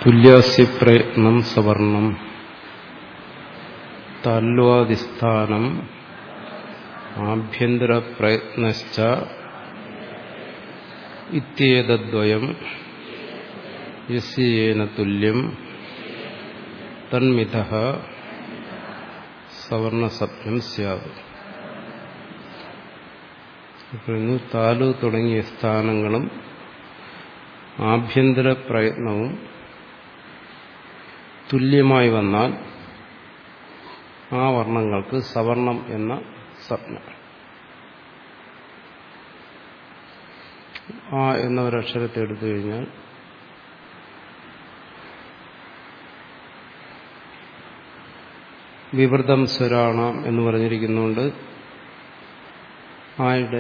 തുല്യാസ്യ പ്രയത്നം സവർണം താല്വാദിസ്ഥാനം ആഭ്യന്തര പ്രയത്നശ്ച ഇത്യേതദ്വയം യസ്യേന തുല്യം തന്മിത സവർണസപ്നം സ്യാത് പറയുന്നു താലു തുടങ്ങിയ സ്ഥാനങ്ങളും ആഭ്യന്തര പ്രയത്നവും തുല്യമായി വന്നാൽ ആ വർണ്ണങ്ങൾക്ക് സവർണം എന്ന സ്വപ്നം ആ എന്ന ഒരക്ഷരത്തെ എടുത്തു കഴിഞ്ഞാൽ വിവൃതം സ്വരാണ എന്ന് പറഞ്ഞിരിക്കുന്നുണ്ട് ആയുടെ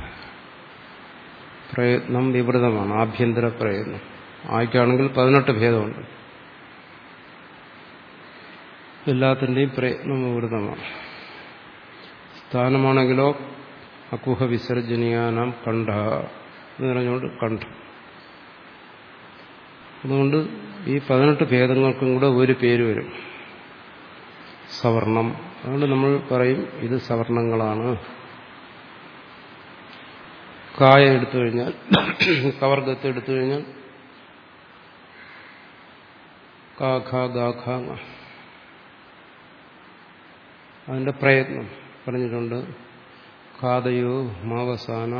പ്രയത്നം വിവൃതമാണ് ആഭ്യന്തര പ്രയത്നം ആയ്ക്കാണെങ്കിൽ പതിനെട്ട് ഭേദമുണ്ട് എല്ലാത്തിൻ്റെയും പ്രയത്നം വിവൃതമാണ് സ്ഥാനമാണെങ്കിലോ അക്കുഹ വിസർജനീയാനാം കണ്ഠ എന്ന് പറഞ്ഞുകൊണ്ട് കണ്ഠം അതുകൊണ്ട് ഈ പതിനെട്ട് ഭേദങ്ങൾക്കും കൂടെ ഒരു പേര് വരും സവർണം അതുകൊണ്ട് നമ്മൾ പറയും ഇത് സവർണങ്ങളാണ് കായ എടുത്തു കഴിഞ്ഞാൽ കവർഗത്തെ എടുത്തു കഴിഞ്ഞാൽ കാഖ ഗാഖ അതിന്റെ പ്രയത്നം പറഞ്ഞിട്ടുണ്ട് ഖാദയോ മാവസാന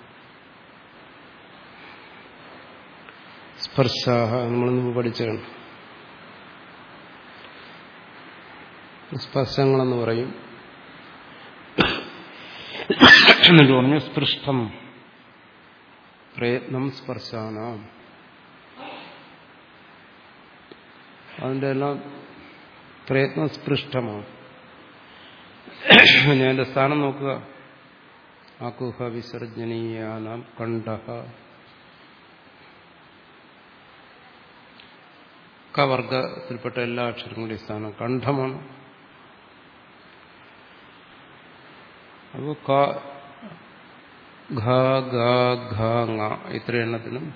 സ്പർശാഹ നമ്മൾ മുമ്പ് പഠിച്ചാണ് സ്പർശങ്ങളെന്ന് പറയും എന്നിട്ട് പറഞ്ഞു സ്പൃഷ്ടം പ്രയത്നം സ്പർശാന അതിൻ്റെ എല്ലാം പ്രയത്നം സ്പൃഷ്ടമാണ് ഞാൻ എൻ്റെ സ്ഥാനം നോക്കുക ആക്കുഹ വിസർജനീയാനാം കണ്ഠ കവർഗത്തിൽപ്പെട്ട എല്ലാ അക്ഷരങ്ങളുടെയും സ്ഥാനം കണ്ഠമാണ് അപ്പോൾ ക ഘ ഗ ഘ ങ ഇത്ര എണ്ണത്തിനും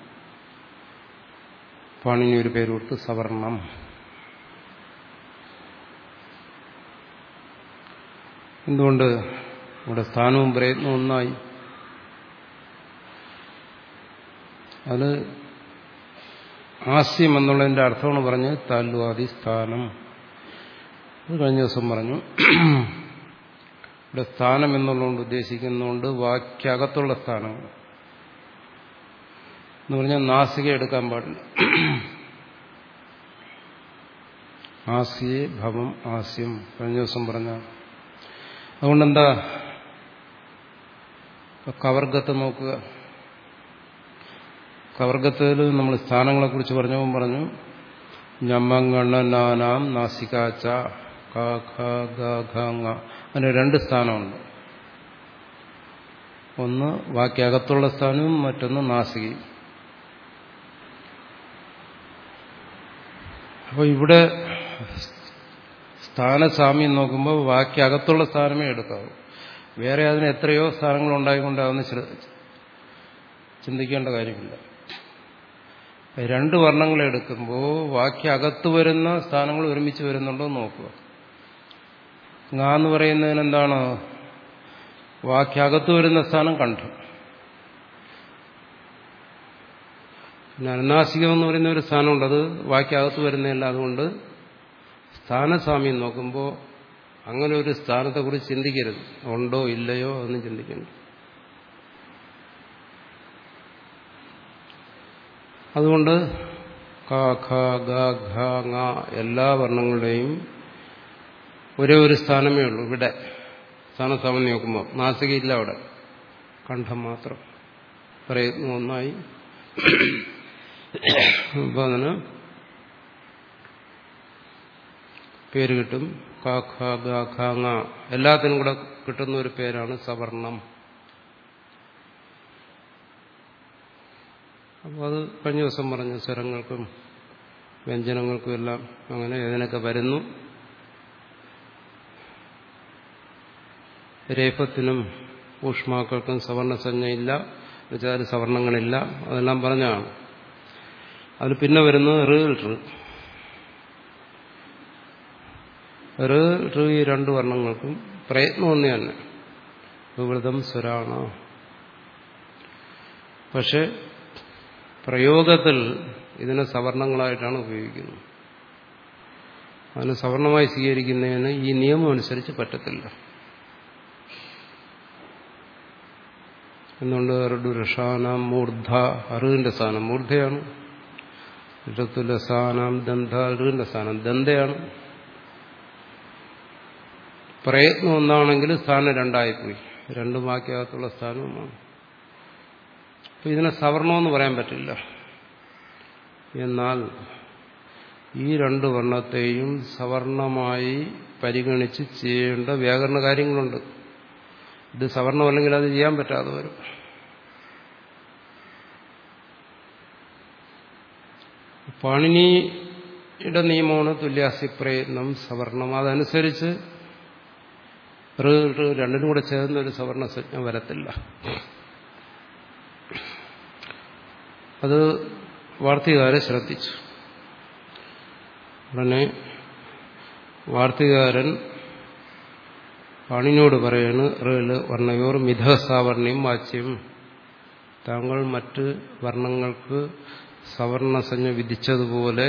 പാണിനി ഒരു പേര് കൊടുത്ത് സവർണം എന്തുകൊണ്ട് ഇവിടെ സ്ഥാനവും പ്രയത്നവും ഒന്നായി അത് ആസ്യം എന്നുള്ളതിന്റെ അർത്ഥമാണ് പറഞ്ഞ് താല്വാദി സ്ഥാനം അത് കഴിഞ്ഞ ദിവസം പറഞ്ഞു ഇവിടെ സ്ഥാനം എന്നുള്ളതുകൊണ്ട് ഉദ്ദേശിക്കുന്നതുകൊണ്ട് വാക്യകത്തുള്ള സ്ഥാനങ്ങൾ എന്ന് പറഞ്ഞാൽ നാസിക എടുക്കാൻ പാടില്ല ആസ്യേ ഭവം ആസ്യം കഴിഞ്ഞ ദിവസം പറഞ്ഞ അതുകൊണ്ടെന്താ കവർഗത്ത് നോക്കുക കവർഗത്തിൽ നമ്മൾ സ്ഥാനങ്ങളെക്കുറിച്ച് പറഞ്ഞപ്പോൾ പറഞ്ഞു ഞമ്മങ്ങണ്ണനാനാം നാസികാച്ച അങ്ങനെ രണ്ട് സ്ഥാനമുണ്ട് ഒന്ന് വാക്യകത്തുള്ള സ്ഥാനവും മറ്റൊന്ന് നാസികയും അപ്പോൾ ഇവിടെ സ്ഥാനസാമ്യം നോക്കുമ്പോൾ വാക്യകത്തുള്ള സ്ഥാനമേ എടുക്കാവൂ വേറെ അതിന് എത്രയോ സ്ഥാനങ്ങൾ ഉണ്ടായിക്കൊണ്ട് അതൊന്ന് ചിന്തിക്കേണ്ട കാര്യമില്ല രണ്ട് വർണ്ണങ്ങൾ എടുക്കുമ്പോൾ വാക്യ അകത്ത് വരുന്ന സ്ഥാനങ്ങൾ ഒരുമിച്ച് വരുന്നുണ്ടോ എന്ന് നോക്കുക ങ എന്ന് പറയുന്നതിന് എന്താണ് വാക്യകത്ത് വരുന്ന സ്ഥാനം കണ്ഠം പിന്നെ അനുനാസികം എന്ന് പറയുന്ന ഒരു സ്ഥാനമുണ്ട് അത് വാക്യകത്ത് വരുന്നതല്ല അതുകൊണ്ട് സ്ഥാനസാമ്യം നോക്കുമ്പോൾ അങ്ങനെ ഒരു സ്ഥാനത്തെക്കുറിച്ച് ചിന്തിക്കരുത് ഉണ്ടോ ഇല്ലയോ അതൊന്നും ചിന്തിക്കണ്ട അതുകൊണ്ട് ക ഖ ഗ ഘ ങ എല്ലാ വർണ്ണങ്ങളുടെയും ഒരേ ഒരു സ്ഥാനമേ ഉള്ളൂ ഇവിടെ സ്ഥാനസാമം നോക്കുമ്പോൾ നാസികയില്ല അവിടെ കണ്ഠം മാത്രം പ്രയത്നം ഒന്നായി അപ്പോൾ അതിന് പേര് കിട്ടും ക ഖ ഗ ഖ ങ എല്ലാത്തിനും കൂടെ കിട്ടുന്ന ഒരു പേരാണ് സവർണം അപ്പോൾ അത് കഴിഞ്ഞ ദിവസം പറഞ്ഞു സ്വരങ്ങൾക്കും വ്യഞ്ജനങ്ങൾക്കും എല്ലാം അങ്ങനെ ഇതിനൊക്കെ വരുന്നു രേഫത്തിനും ഊഷ്മാക്കൾക്കും സവർണസഞ്ജയില്ല വെച്ചാൽ സവർണങ്ങളില്ല അതെല്ലാം പറഞ്ഞാണ് അതിൽ പിന്നെ വരുന്നത് റ് ഋ ഋ ഋ ഈ രണ്ട് വർണ്ണങ്ങൾക്കും പ്രയത്നം ഒന്ന് തന്നെ വിവൃതം സ്വരാണ പക്ഷെ പ്രയോഗത്തിൽ ഇതിനെ സവർണങ്ങളായിട്ടാണ് ഉപയോഗിക്കുന്നത് അതിന് സവർണമായി സ്വീകരിക്കുന്നതിന് ഈ നിയമം അനുസരിച്ച് പറ്റത്തില്ല എന്നുകൊണ്ട് ഋഡുരഷാനാം മൂർധ അറിവിന്റെ സ്ഥാനം മൂർധയാണ് ഋതുലസാനാം ദന്ത അറിവിന്റെ സ്ഥാനം ദന്തയാണ് പ്രയത്നം ഒന്നാണെങ്കിൽ സ്ഥാനം രണ്ടായിപ്പോയി രണ്ടും വാക്യകത്തുള്ള സ്ഥാനവുമാണ് അപ്പൊ ഇതിനെ സവർണമെന്ന് പറയാൻ പറ്റില്ല എന്നാൽ ഈ രണ്ട് വർണ്ണത്തെയും സവർണമായി പരിഗണിച്ച് ചെയ്യേണ്ട വ്യാകരണ കാര്യങ്ങളുണ്ട് ഇത് സവർണമല്ലെങ്കിൽ അത് ചെയ്യാൻ പറ്റാതെ വരും പാണിനിയുടെ നിയമമാണ് തുല്യാസി പ്രയത്നം സവർണം അതനുസരിച്ച് ഋ ഋ രണ്ടിനും കൂടെ ചേർന്ന ഒരു സവർണ സംജ്ഞ വരത്തില്ല അത് വാർത്തകാരെ ശ്രദ്ധിച്ചു ഉടനെ വാർത്തകാരൻ പാണിനോട് പറയാണ് റേല് വർണ്ണയോർ മിഥസാവർണ്യം വാച്യം താങ്കൾ മറ്റ് വർണ്ണങ്ങൾക്ക് സവർണസഞ്ജ വിധിച്ചതുപോലെ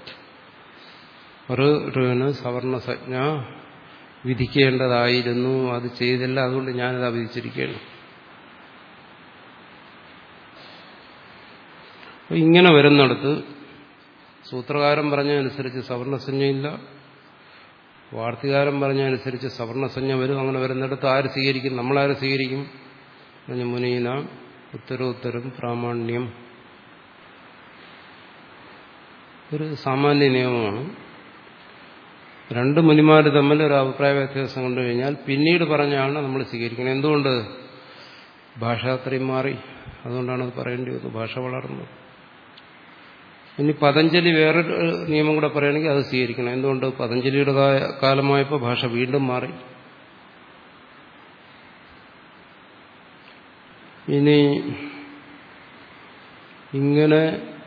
ഋന് സവർണസജ്ഞ വിധിക്കേണ്ടതായിരുന്നു അത് ചെയ്തില്ല അതുകൊണ്ട് ഞാനിതാ വിധിച്ചിരിക്കുകയാണ് ഇങ്ങനെ വരുന്നിടത്ത് സൂത്രകാരൻ പറഞ്ഞതനുസരിച്ച് സവർണസഞ്ജയില്ല വാർത്തികാരൻ പറഞ്ഞതനുസരിച്ച് സവർണസഞ്ജ വരും അങ്ങനെ വരുന്നിടത്ത് ആര് സ്വീകരിക്കും നമ്മളാര് സ്വീകരിക്കും പറഞ്ഞ മുനീന ഉത്തരോത്തരം പ്രാമാണ്യം ഒരു സാമാന്യ നിയമമാണ് രണ്ട് മുനിമാർ തമ്മിൽ ഒരു അഭിപ്രായ വ്യത്യാസം കണ്ടു കഴിഞ്ഞാൽ പിന്നീട് പറഞ്ഞാണ് നമ്മൾ സ്വീകരിക്കുന്നത് എന്തുകൊണ്ട് ഭാഷ അത്രയും മാറി അതുകൊണ്ടാണ് അത് പറയേണ്ടി വന്നത് ഭാഷ വളർന്നു ഇനി പതഞ്ജലി വേറൊരു നിയമം കൂടെ പറയുകയാണെങ്കിൽ അത് സ്വീകരിക്കണം എന്തുകൊണ്ട് പതഞ്ജലിയുടെ കാലമായപ്പോൾ ഭാഷ വീണ്ടും മാറി ഇനി ഇങ്ങനെ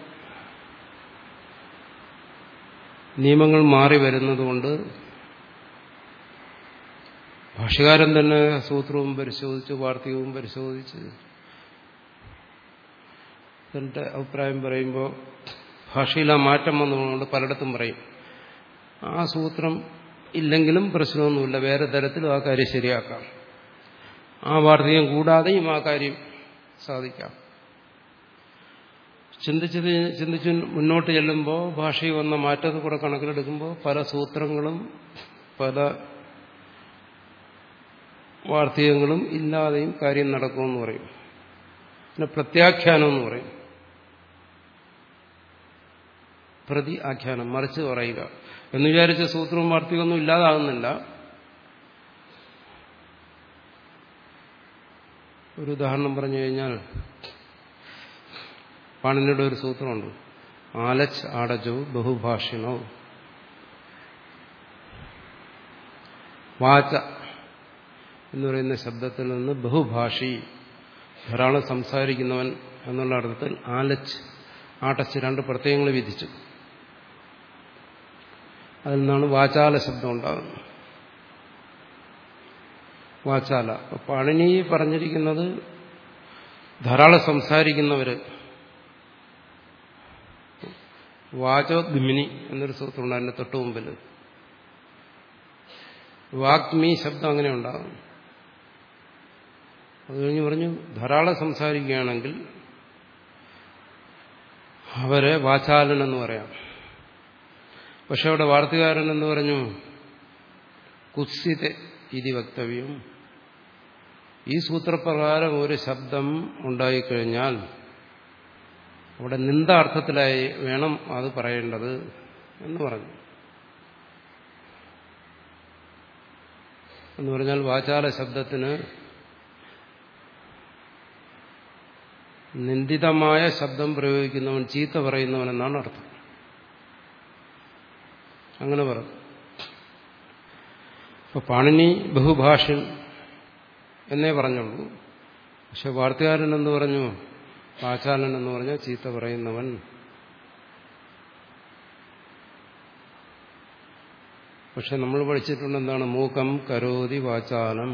നിയമങ്ങൾ മാറി വരുന്നതുകൊണ്ട് ഭാഷകാരൻ തന്നെ സൂത്രവും പരിശോധിച്ച് വാർത്തകവും പരിശോധിച്ച് തന്റെ അഭിപ്രായം പറയുമ്പോൾ ഭാഷയിൽ ആ മാറ്റം വന്നതുകൊണ്ട് പലയിടത്തും പറയും ആ സൂത്രം ഇല്ലെങ്കിലും പ്രശ്നമൊന്നുമില്ല വേറെ തരത്തിലും ആ കാര്യം ശരിയാക്കാം ആ വാർത്തകം കൂടാതെയും ആ കാര്യം സാധിക്കാം ചിന്തിച്ചത് ചിന്തിച്ച് മുന്നോട്ട് ചെല്ലുമ്പോൾ ഭാഷയിൽ വന്ന മാറ്റത്തെ കൂടെ കണക്കിലെടുക്കുമ്പോൾ പല സൂത്രങ്ങളും പല വാർത്തകങ്ങളും ഇല്ലാതെയും കാര്യം നടക്കുമെന്ന് പറയും പിന്നെ പ്രത്യാഖ്യാനം എന്ന് പറയും പ്രതി ആഖ്യാനം മറിച്ച് പറയുക എന്ന് വിചാരിച്ച സൂത്രവും വാർത്തകമൊന്നും ഇല്ലാതാകുന്നില്ല ഒരു ഉദാഹരണം പറഞ്ഞു കഴിഞ്ഞാൽ പാണിനിയുടെ ഒരു സൂത്രമുണ്ട് ആലച്ച് ആടജോ ബഹുഭാഷിണോ വാച എന്ന് പറയുന്ന ശബ്ദത്തിൽ നിന്ന് ബഹുഭാഷി ധാരാളം സംസാരിക്കുന്നവൻ എന്നുള്ള അർത്ഥത്തിൽ ആലച്ച് ആട്ടച്ച് രണ്ട് പ്രത്യയങ്ങൾ വിധിച്ചു അതിൽ നിന്നാണ് വാചാല ശബ്ദം ഉണ്ടാകുന്നത് വാചാല പാണിനി പറഞ്ഞിരിക്കുന്നത് ധാരാളം സംസാരിക്കുന്നവര് വാചോദ്മിനി എന്നൊരു സൂത്രമുണ്ട് അതിന്റെ തൊട്ടു മുമ്പിൽ വാഗ്മി ശബ്ദം അങ്ങനെ ഉണ്ടാകും അത് കഴിഞ്ഞ് പറഞ്ഞു ധാരാളം സംസാരിക്കുകയാണെങ്കിൽ അവരെ വാചാലൻ എന്ന് പറയാം പക്ഷെ അവിടെ വാർത്തകാരൻ എന്ന് പറഞ്ഞു കുത്സിത ഇതി വക്തവ്യം ഈ സൂത്രപ്രകാരം ഒരു ശബ്ദം ഉണ്ടായിക്കഴിഞ്ഞാൽ അവിടെ നിന്ദാർത്ഥത്തിലായി വേണം അത് പറയേണ്ടത് എന്ന് പറഞ്ഞു എന്ന് പറഞ്ഞാൽ വാചാല ശബ്ദത്തിന് നിന്ദിതമായ ശബ്ദം പ്രയോഗിക്കുന്നവൻ ചീത്ത പറയുന്നവൻ എന്നാണ് അർത്ഥം അങ്ങനെ പറഞ്ഞു ഇപ്പൊ പാണിനി ബഹുഭാഷൻ എന്നേ പറഞ്ഞുള്ളൂ പക്ഷെ വാർത്തകാരൻ എന്ന് പറഞ്ഞു വാചാലൻ എന്ന് പറഞ്ഞാൽ ചീത്ത പറയുന്നവൻ പക്ഷെ നമ്മൾ പഠിച്ചിട്ടുണ്ട് എന്താണ് മൂക്കം കരോതി വാചാലം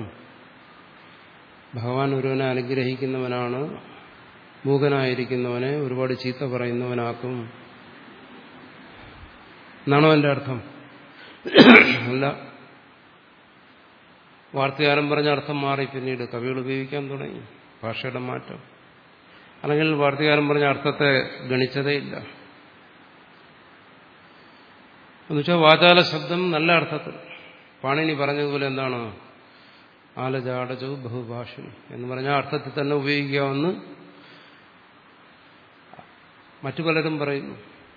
ഭഗവാൻ ഒരുവനെ അനുഗ്രഹിക്കുന്നവനാണ് മൂകനായിരിക്കുന്നവനെ ഒരുപാട് ചീത്ത പറയുന്നവനാക്കും എന്നാണോ എൻ്റെ അർത്ഥം അല്ല വാർത്തകാരൻ പറഞ്ഞ അർത്ഥം മാറി പിന്നീട് കവികൾ ഉപയോഗിക്കാൻ തുടങ്ങി ഭാഷയുടെ മാറ്റം അല്ലെങ്കിൽ വാർത്തകാരൻ പറഞ്ഞ അർത്ഥത്തെ ഗണിച്ചതേയില്ല എന്നുവെച്ചാൽ വാചാല ശബ്ദം നല്ല അർത്ഥത്തിൽ പാണിനി പറഞ്ഞതുപോലെ എന്താണ് ആലജാടജോ ബഹുഭാഷണി എന്ന് പറഞ്ഞ അർത്ഥത്തിൽ തന്നെ ഉപയോഗിക്കാമെന്ന് മറ്റു പലരും പറയുന്നു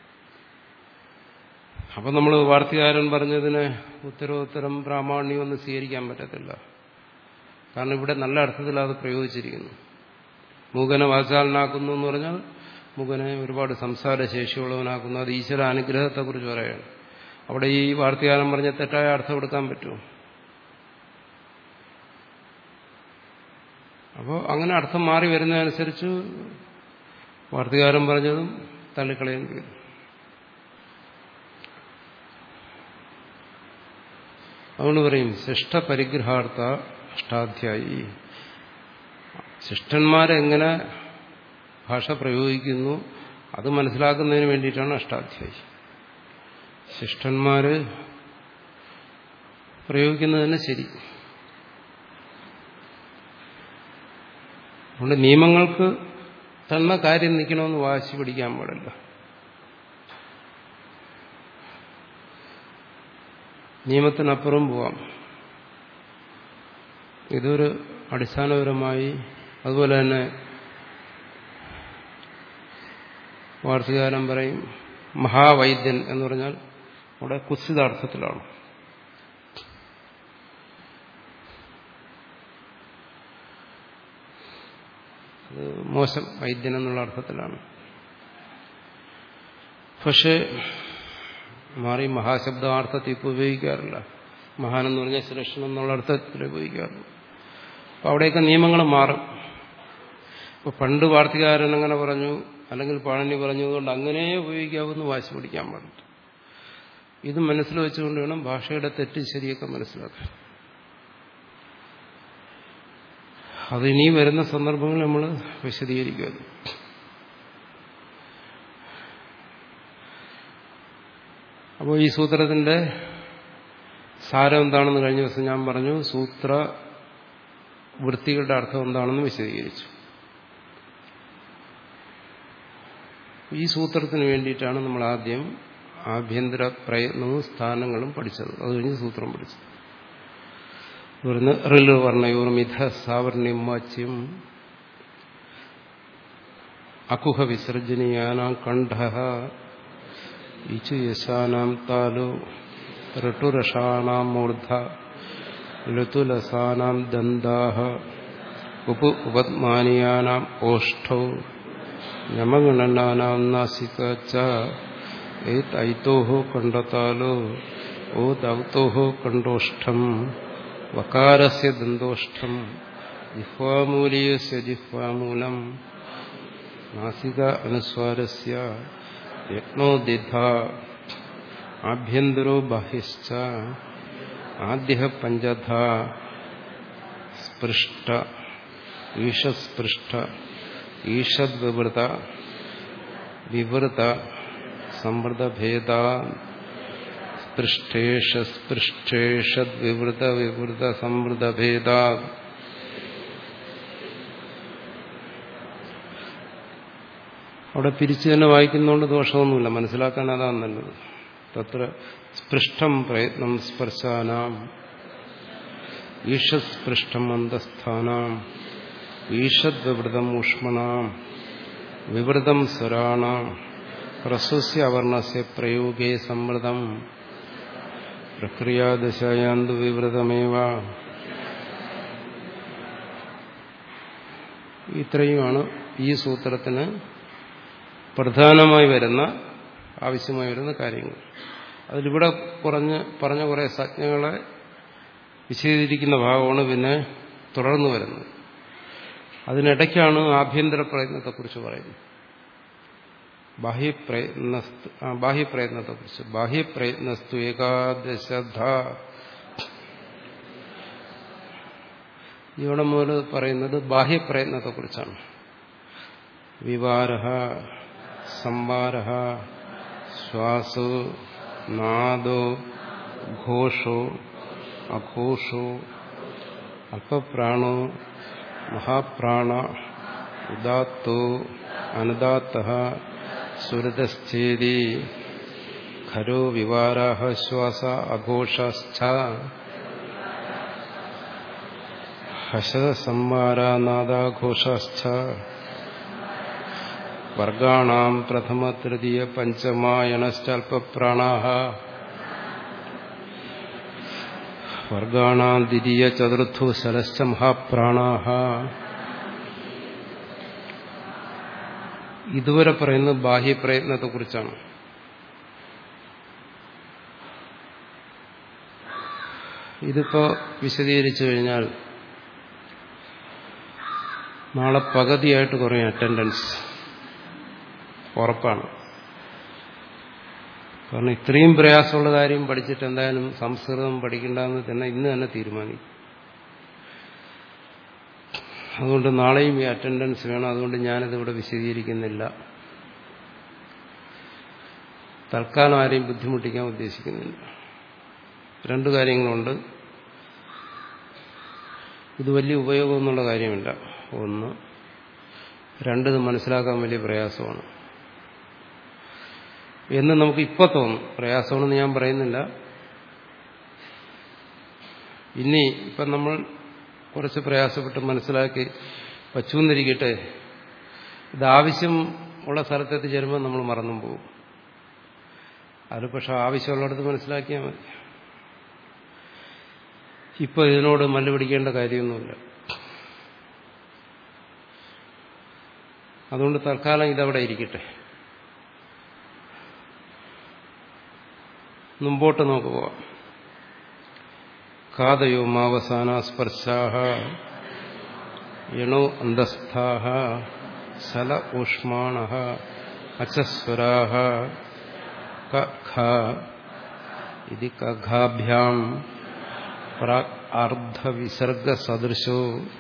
അപ്പൊ നമ്മൾ വാർത്തകാരൻ പറഞ്ഞതിന് ഉത്തരോത്തരം പ്രാമാണ്യമൊന്നും സ്വീകരിക്കാൻ പറ്റത്തില്ല കാരണം ഇവിടെ നല്ല അർത്ഥത്തിൽ അത് പ്രയോഗിച്ചിരിക്കുന്നു മൂകനെ വാചാലനാക്കുന്നു എന്ന് പറഞ്ഞാൽ മുഖനെ ഒരുപാട് സംസാരശേഷിയുള്ളവനാക്കുന്നു അത് ഈശ്വര അനുഗ്രഹത്തെക്കുറിച്ച് പറയാണ് അവിടെ ഈ വാർത്തകാരൻ പറഞ്ഞ തെറ്റായ അർത്ഥം എടുക്കാൻ പറ്റുമോ അപ്പോൾ അങ്ങനെ അർത്ഥം മാറി വരുന്നതനുസരിച്ച് വാർത്തകാരൻ പറഞ്ഞതും തള്ളിക്കളയേണ്ടി വരും അതുകൊണ്ട് പറയും ശിഷ്ട പരിഗ്രഹാർത്ഥ അഷ്ടാധ്യായി ശിഷ്ടന്മാരെങ്ങനെ ഭാഷ പ്രയോഗിക്കുന്നു അത് മനസ്സിലാക്കുന്നതിന് വേണ്ടിയിട്ടാണ് അഷ്ടാധ്യായി ശിഷ്ടന്മാര് പ്രയോഗിക്കുന്നത് തന്നെ ശരി അതുകൊണ്ട് നിയമങ്ങൾക്ക് തന്നെ കാര്യം നിൽക്കണമെന്ന് വാശി പിടിക്കാൻ പാടില്ല നിയമത്തിനപ്പുറം പോവാം ഇതൊരു അടിസ്ഥാനപരമായി അതുപോലെ തന്നെ വാർത്തകാരൻ പറയും മഹാവൈദ്യൻ എന്ന് പറഞ്ഞാൽ അവിടെ കുത്സിതാർത്ഥത്തിലാണ് അത് മോശം വൈദ്യൻ എന്നുള്ള അർത്ഥത്തിലാണ് പക്ഷേ മാറി മഹാശബ്ദാർത്ഥത്തിൽ ഇപ്പോൾ ഉപയോഗിക്കാറില്ല മഹാൻ എന്ന് പറഞ്ഞാൽ ശ്രേഷ്ഠൻ എന്നുള്ള അർത്ഥത്തിൽ ഉപയോഗിക്കാറുള്ളൂ അപ്പോൾ അവിടെയൊക്കെ നിയമങ്ങൾ മാറും ഇപ്പോൾ പണ്ട് വാർത്തകാരൻ അങ്ങനെ പറഞ്ഞു അല്ലെങ്കിൽ പാണനി പറഞ്ഞതുകൊണ്ട് അങ്ങനെ ഉപയോഗിക്കാവുന്ന വാശി പിടിക്കാൻ പാടില്ല ഇത് മനസ്സിൽ വെച്ചുകൊണ്ട് വേണം ഭാഷയുടെ തെറ്റ് ശരിയൊക്കെ മനസ്സിലാക്കാൻ അത് ഇനി വരുന്ന സന്ദർഭങ്ങൾ നമ്മൾ വിശദീകരിക്കുമല്ലോ അപ്പോൾ ഈ സൂത്രത്തിന്റെ സാരം എന്താണെന്ന് കഴിഞ്ഞ ദിവസം ഞാൻ പറഞ്ഞു സൂത്ര വൃത്തികളുടെ അർത്ഥം എന്താണെന്ന് വിശദീകരിച്ചു ഈ സൂത്രത്തിന് വേണ്ടിയിട്ടാണ് നമ്മൾ ആദ്യം ആഭ്യന്തര പ്രയത്നവും സ്ഥാനങ്ങളും പഠിച്ചത് അത് കഴിഞ്ഞ് സൂത്രം പഠിച്ചത് ഇവിടുന്ന് റില് വർണ്ണയോർ മിഥ സാവർണ്യം വാച്യം അകുഹ വിസർജനീയാനാം കണ്ഠ ഇച്ചു യശാനാം താലു ഋട്ടുരഷാണാം മൂർധ ഋതുലസാനാം ദന്താഹ ഉപ ഉപത്മാനിയാനാം ഓഷ്ഠൗ യമഗണനാനാം നാസിക ച ഏതൈതോഹോ കണ്ഠതാലോ ഓതൗതോഹോ കണ്ഠോഷ്ഠം വകാരസ്യ ദന്തോഷ്ഠം ജിഹ്വാമൂലീയസ്യ ജിഹ്വാമൂലം നാസിക അനുസ്വാരസ്യ യത്നോദിധ ആഭ്യന്തരോ ബാഹ്യശ്ച ആദ്യ പഞ്ചധ സ്പൃഷ്ട ഈഷസ്പൃഷ്ട ഈഷദ്വിവൃത വിവൃത സമൃദ്ധഭേദ സ്പൃഷ്ടേഷ സ്പൃഷ്ടേഷദ്വിവൃത വിവൃത സമൃദ്ധഭേദ അവിടെ പിരിച്ചു തന്നെ വായിക്കുന്നതുകൊണ്ട് ദോഷമൊന്നുമില്ല മനസ്സിലാക്കാൻ അതാണ് നല്ലത് തത്ര സ്പൃഷ്ടം പ്രയത്നം സ്പർശാനാം ഈഷസ്പൃഷ്ടം അന്തസ്ഥാനാം ഈഷദ്വിവൃതം ഊഷ്മണാം വിവൃതം സ്വരാണാം ഹ്രസ്വസ്യ അവർണസ്യ പ്രയോഗേ സമൃതം പ്രക്രിയാദശായാന്തു വിവൃതമേവ ഇത്രയുമാണ് ഈ സൂത്രത്തിന് പ്രധാനമായി വരുന്ന ആവശ്യമായി വരുന്ന കാര്യങ്ങൾ അതിലിവിടെ കുറഞ്ഞ് പറഞ്ഞ കുറേ സജ്ഞകളെ വിശദീകരിക്കുന്ന ഭാഗമാണ് പിന്നെ തുടർന്നു വരുന്നത് അതിനിടയ്ക്കാണ് ആഭ്യന്തര പ്രയത്നത്തെക്കുറിച്ച് പറയുന്നത് ബാഹ്യപ്രയത്നസ്തു ബാഹ്യപ്രയത്നത്തെക്കുറിച്ച് ബാഹ്യപ്രയത്നസ്തു ഏകാദശധ ഇവിടെ മുതൽ പറയുന്നത് ബാഹ്യപ്രയത്നത്തെക്കുറിച്ചാണ് വിവാര സംവാര ശ്വാസോ നാദോ ഘോഷോ അഘോഷോ അല്പപ്രാണോ മഹാപ്രാണ ഉദാത്തോ അനുദാത്ത സുരതശ്ചേതി ഖരോ വിവാരാ ശ്വാസ അഘോഷസ്ഥ ഹസസംവാരാനാദാഘോഷസ്ഥ വർഗാണാം പ്രഥമ തൃതീയ പഞ്ചമായണശ്ചൽപപ്രാണാ വർഗാണാം ദ്വിതീയ ചതുർത്ഥോ ശലശ്ച മഹാപ്രാണാ ഇതുവരെ പറയുന്നത് ബാഹ്യപ്രയത്നത്തെക്കുറിച്ചാണ് ഇതിപ്പോ വിശദീകരിച്ചു കഴിഞ്ഞാൽ നാളെ പകുതിയായിട്ട് കുറയും അറ്റൻഡൻസ് ഉറപ്പാണ് കാരണം ഇത്രയും പ്രയാസമുള്ള കാര്യം പഠിച്ചിട്ട് എന്തായാലും സംസ്കൃതം പഠിക്കണ്ടെന്ന് തന്നെ ഇന്ന് തന്നെ തീരുമാനിക്കും അതുകൊണ്ട് നാളെയും ഈ അറ്റൻഡൻസ് വേണം അതുകൊണ്ട് ഞാനിത് ഇവിടെ വിശദീകരിക്കുന്നില്ല തൽക്കാലം ആരെയും ബുദ്ധിമുട്ടിക്കാൻ ഉദ്ദേശിക്കുന്നില്ല രണ്ടു കാര്യങ്ങളുണ്ട് ഇത് വലിയ ഉപയോഗം എന്നുള്ള കാര്യമില്ല ഒന്ന് രണ്ടിത് മനസ്സിലാക്കാൻ വലിയ പ്രയാസമാണ് എന്ന് നമുക്ക് ഇപ്പൊ തോന്നും പ്രയാസമാണെന്ന് ഞാൻ പറയുന്നില്ല ഇനി ഇപ്പം നമ്മൾ കുറച്ച് പ്രയാസപ്പെട്ട് മനസ്സിലാക്കി വച്ചുവെന്നിരിക്കട്ടെ ഇത് ആവശ്യം ഉള്ള സ്ഥലത്തെത്തി ചേരുമ്പോൾ നമ്മൾ മറന്നും പോകും അത് പക്ഷെ ആവശ്യമുള്ളിടത്ത് മനസ്സിലാക്കിയാൽ മതി ഇപ്പൊ ഇതിനോട് മല്ല് പിടിക്കേണ്ട കാര്യമൊന്നുമില്ല അതുകൊണ്ട് തൽക്കാലം ഇതവിടെ ഇരിക്കട്ടെ മുമ്പോട്ട് നമുക്ക് പോവാം കാതയോ മാവസാന സ്പർശാഹ യണോ അന്തസ്ഥാഹ സല ഊഷ്മാണ അച്ചസ്വരാഹ ഖ ഇതി കഘാഭ്യാം പ്രാക് അർദ്ധവിസർഗസദൃശോ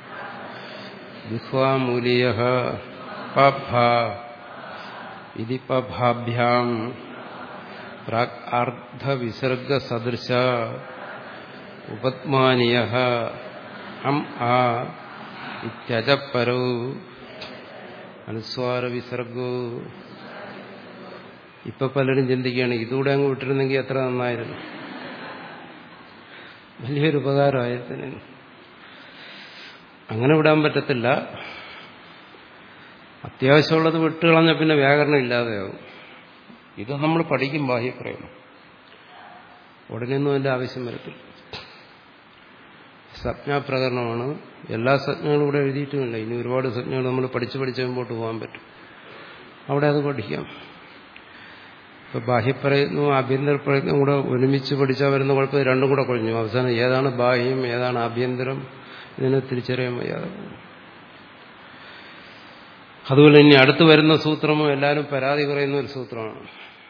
വിഹ്വാമൂലീയ പഭ ഇതി പഭാഭ്യാം പ്രാക് അർദ്ധവിസർഗസദൃശ ഉപത്മാനീയ അം ആ ഇത്യജപരോ അനുസ്വാര വിസർഗോ ഇപ്പൊ പലരും ചിന്തിക്കുകയാണ് ഇതുകൂടെ അങ്ങ് വിട്ടിരുന്നെങ്കിൽ എത്ര നന്നായിരുന്നു വലിയൊരു ഉപകാരമായിരുന്നു അങ്ങനെ വിടാൻ പറ്റത്തില്ല അത്യാവശ്യമുള്ളത് വിട്ടുകളഞ്ഞ പിന്നെ വ്യാകരണം ഇല്ലാതെയാവും ഇത് നമ്മൾ പഠിക്കും ബാഹ്യപ്രയോഗം ഉടനെയൊന്നും അതിന്റെ ആവശ്യം വരത്തില്ല സംജ്ഞാപ്രകരണമാണ് എല്ലാ സംജ്ഞകളും ഇവിടെ എഴുതിയിട്ടുമില്ല ഇനി ഒരുപാട് സംജ്ഞകൾ നമ്മൾ പഠിച്ച് പഠിച്ച് മുമ്പോട്ട് പോകാൻ പറ്റും അവിടെ അത് പഠിക്കാം ഇപ്പൊ ബാഹ്യപ്രയത്നവും ആഭ്യന്തര പ്രയത്നവും കൂടെ ഒരുമിച്ച് പഠിച്ചാൽ വരുന്ന കുഴപ്പം രണ്ടും കൂടെ കൊഴിഞ്ഞു അവസാനം ഏതാണ് ബാഹ്യം ഏതാണ് ആഭ്യന്തരം ഇതിനെ തിരിച്ചറിയാൻ വയ്യാതെ അതുപോലെ ഇനി അടുത്ത് വരുന്ന സൂത്രമും എല്ലാവരും പരാതി പറയുന്ന ഒരു സൂത്രമാണ്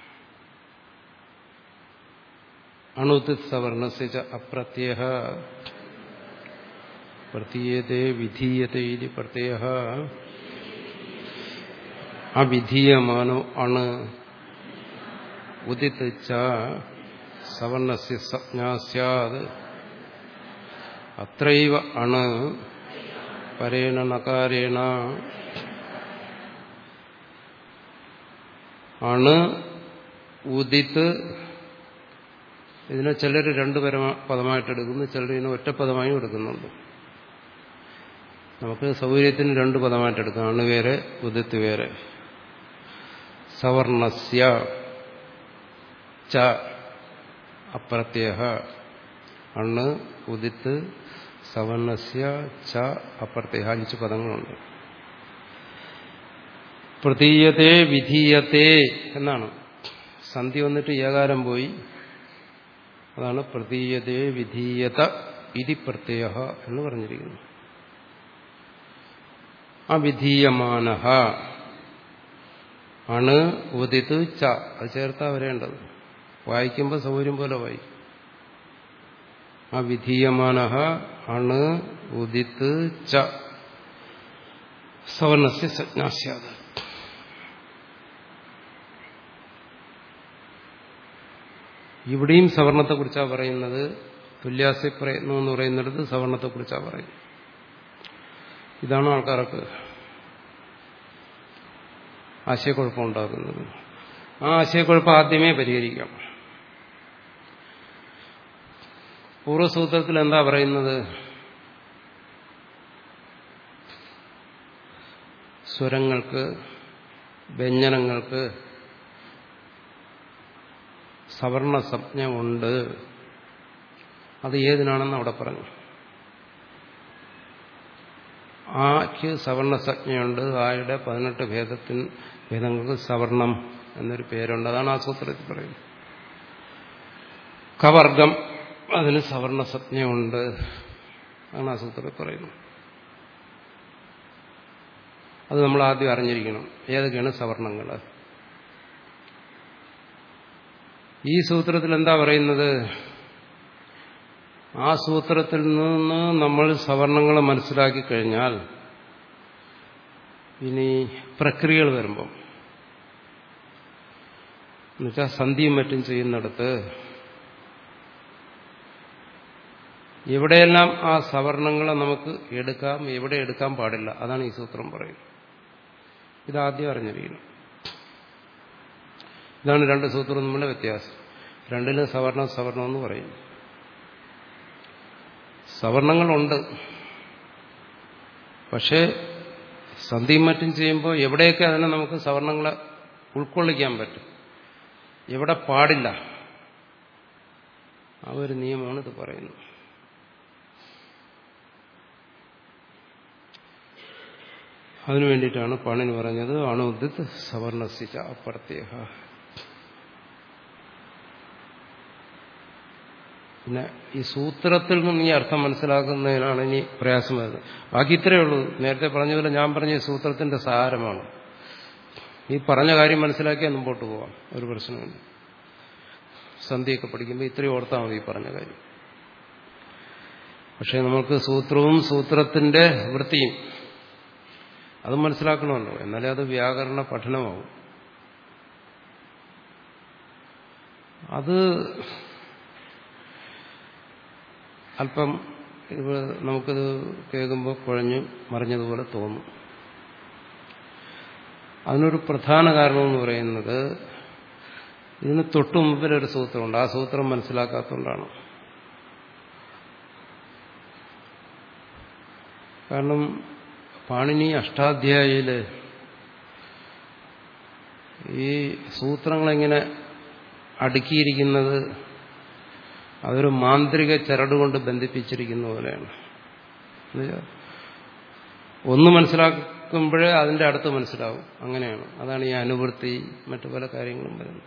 അണുതിത് സവർണസ്യ അപ്രത്യയ പ്രതീയത്തെ വിധീയത്തെ ഇതി പ്രത്യയ അവിധീയമാനോ അണ് ഉദിത് ച സവർണസ്യ സംജ്ഞാ സ്യാത് അത്രൈവ അണ് പരേണ നകാരേണ അണ് ഉദിത്ത് ഇതിനെ ചിലർ രണ്ട് പദമായിട്ട് എടുക്കുന്നു ചിലർ ഇതിനെ ഒറ്റ പദമായും എടുക്കുന്നുണ്ട് നമുക്ക് സൗകര്യത്തിന് രണ്ട് പദമായിട്ട് എടുക്കാം അണ് വേറെ ഉദിത്ത് വേറെ സവർണസ്യ ച അപ്രത്യയ അണ് ഉദിത്ത് സവർണസ്യ ച അപ്രത്യയ അഞ്ച് പദങ്ങളുണ്ട് പ്രതീയത്തെ വിധീയത്തെ എന്നാണ് സന്ധി വന്നിട്ട് ഏകാരം പോയി അതാണ് പ്രതീയത്തെ വിധീയത ഇതി പ്രത്യയ എന്ന് പറഞ്ഞിരിക്കുന്നു അവിധീയമാന അണ് ഉദിത്ത് ച അത് ചേർത്താ വരേണ്ടത് വായിക്കുമ്പോൾ സൗകര്യം പോലെ വായിക്കും ആ വിധീയമാന അണ് ഉദിത്ത് ച സവർണസ്യ സജ്ഞാസ്യാത് ഇവിടെയും സവർണത്തെക്കുറിച്ചാണ് പറയുന്നത് തുല്യാസ്യ പ്രയത്നം എന്ന് പറയുന്നിടത്ത് സവർണത്തെക്കുറിച്ചാണ് പറയുന്നത് ഇതാണ് ആൾക്കാർക്ക് ആശയക്കുഴപ്പമുണ്ടാക്കുന്നത് ആ ആശയക്കുഴപ്പം ആദ്യമേ പരിഹരിക്കാം പൂർവ്വസൂത്രത്തിൽ എന്താ പറയുന്നത് സ്വരങ്ങൾക്ക് വ്യഞ്ജനങ്ങൾക്ക് സവർണ സംജ്ഞ ഉണ്ട് അത് ഏതിനാണെന്ന് അവിടെ പറഞ്ഞു ആക്ക് സവർണ സംജ്ഞയുണ്ട് ആയുടെ പതിനെട്ട് ഭേദത്തിന് ഭേദങ്ങൾക്ക് സവർണം എന്നൊരു പേരുണ്ട് അതാണ് ആ സൂത്രത്തിൽ പറയുന്നത് കവർഗം അതിന് സവർണ സംജ്ഞയുണ്ട് അതാണ് ആ സൂത്രത്തിൽ പറയുന്നത് അത് നമ്മൾ ആദ്യം അറിഞ്ഞിരിക്കണം ഏതൊക്കെയാണ് സവർണങ്ങൾ ഈ സൂത്രത്തിൽ എന്താ പറയുന്നത് ആ സൂത്രത്തിൽ നിന്ന് നമ്മൾ സവർണങ്ങളെ മനസ്സിലാക്കി കഴിഞ്ഞാൽ ഇനി പ്രക്രിയകൾ വരുമ്പം എന്നുവെച്ചാൽ സന്ധിയും മറ്റും ചെയ്യുന്നിടത്ത് എവിടെയെല്ലാം ആ സവർണങ്ങളെ നമുക്ക് എടുക്കാം എവിടെ എടുക്കാൻ പാടില്ല അതാണ് ഈ സൂത്രം പറയുന്നത് ഇതാദ്യം അറിഞ്ഞിരിക്കണം ഇതാണ് രണ്ട് സൂത്രം തമ്മിലെ വ്യത്യാസം രണ്ടിലും സവർണം സവർണം എന്ന് പറയും സവർണങ്ങളുണ്ട് പക്ഷേ സന്ധിയും മറ്റും ചെയ്യുമ്പോൾ എവിടെയൊക്കെ അതിനെ നമുക്ക് സവർണങ്ങളെ ഉൾക്കൊള്ളിക്കാൻ പറ്റും എവിടെ പാടില്ല ആ ഒരു നിയമമാണ് ഇത് പറയുന്നത് അതിനു വേണ്ടിയിട്ടാണ് പാണിന് പറഞ്ഞത് അണുദിത് സവർണസിച്ച അപ്രത്യേക പിന്നെ ഈ സൂത്രത്തിൽ നിന്നും ഈ അർത്ഥം മനസ്സിലാക്കുന്നതിനാണ് ഇനി പ്രയാസം വരുന്നത് ബാക്കി ഇത്രയേ ഉള്ളൂ നേരത്തെ പറഞ്ഞ പോലെ ഞാൻ പറഞ്ഞ ഈ സൂത്രത്തിന്റെ സാരമാണ് ഈ പറഞ്ഞ കാര്യം മനസ്സിലാക്കിയാൽ മുമ്പോട്ട് പോവാം ഒരു പ്രശ്നമില്ല സന്ധിയൊക്കെ പഠിക്കുമ്പോൾ ഇത്രയും ഓർത്താൽ മതി ഈ പറഞ്ഞ കാര്യം പക്ഷെ നമുക്ക് സൂത്രവും സൂത്രത്തിന്റെ വൃത്തിയും അത് മനസ്സിലാക്കണമല്ലോ എന്നാലേ അത് വ്യാകരണ പഠനമാവും അത് അല്പം നമുക്കിത് കേൾക്കുമ്പോൾ കുഴഞ്ഞു മറിഞ്ഞതുപോലെ തോന്നും അതിനൊരു പ്രധാന കാരണമെന്ന് പറയുന്നത് ഇതിന് തൊട്ടു മുമ്പിലൊരു സൂത്രമുണ്ട് ആ സൂത്രം മനസ്സിലാക്കാത്തതുകൊണ്ടാണ് കാരണം പാണിനി അഷ്ടാധ്യായില് ഈ സൂത്രങ്ങളെങ്ങനെ അടുക്കിയിരിക്കുന്നത് അതൊരു മാന്ത്രിക ചരടുകൊണ്ട് ബന്ധിപ്പിച്ചിരിക്കുന്ന പോലെയാണ് ഒന്ന് മനസ്സിലാക്കുമ്പോഴേ അതിന്റെ അടുത്ത് മനസ്സിലാവും അങ്ങനെയാണ് അതാണ് ഈ അനുവൃത്തി മറ്റു പല കാര്യങ്ങളും വരുന്നത്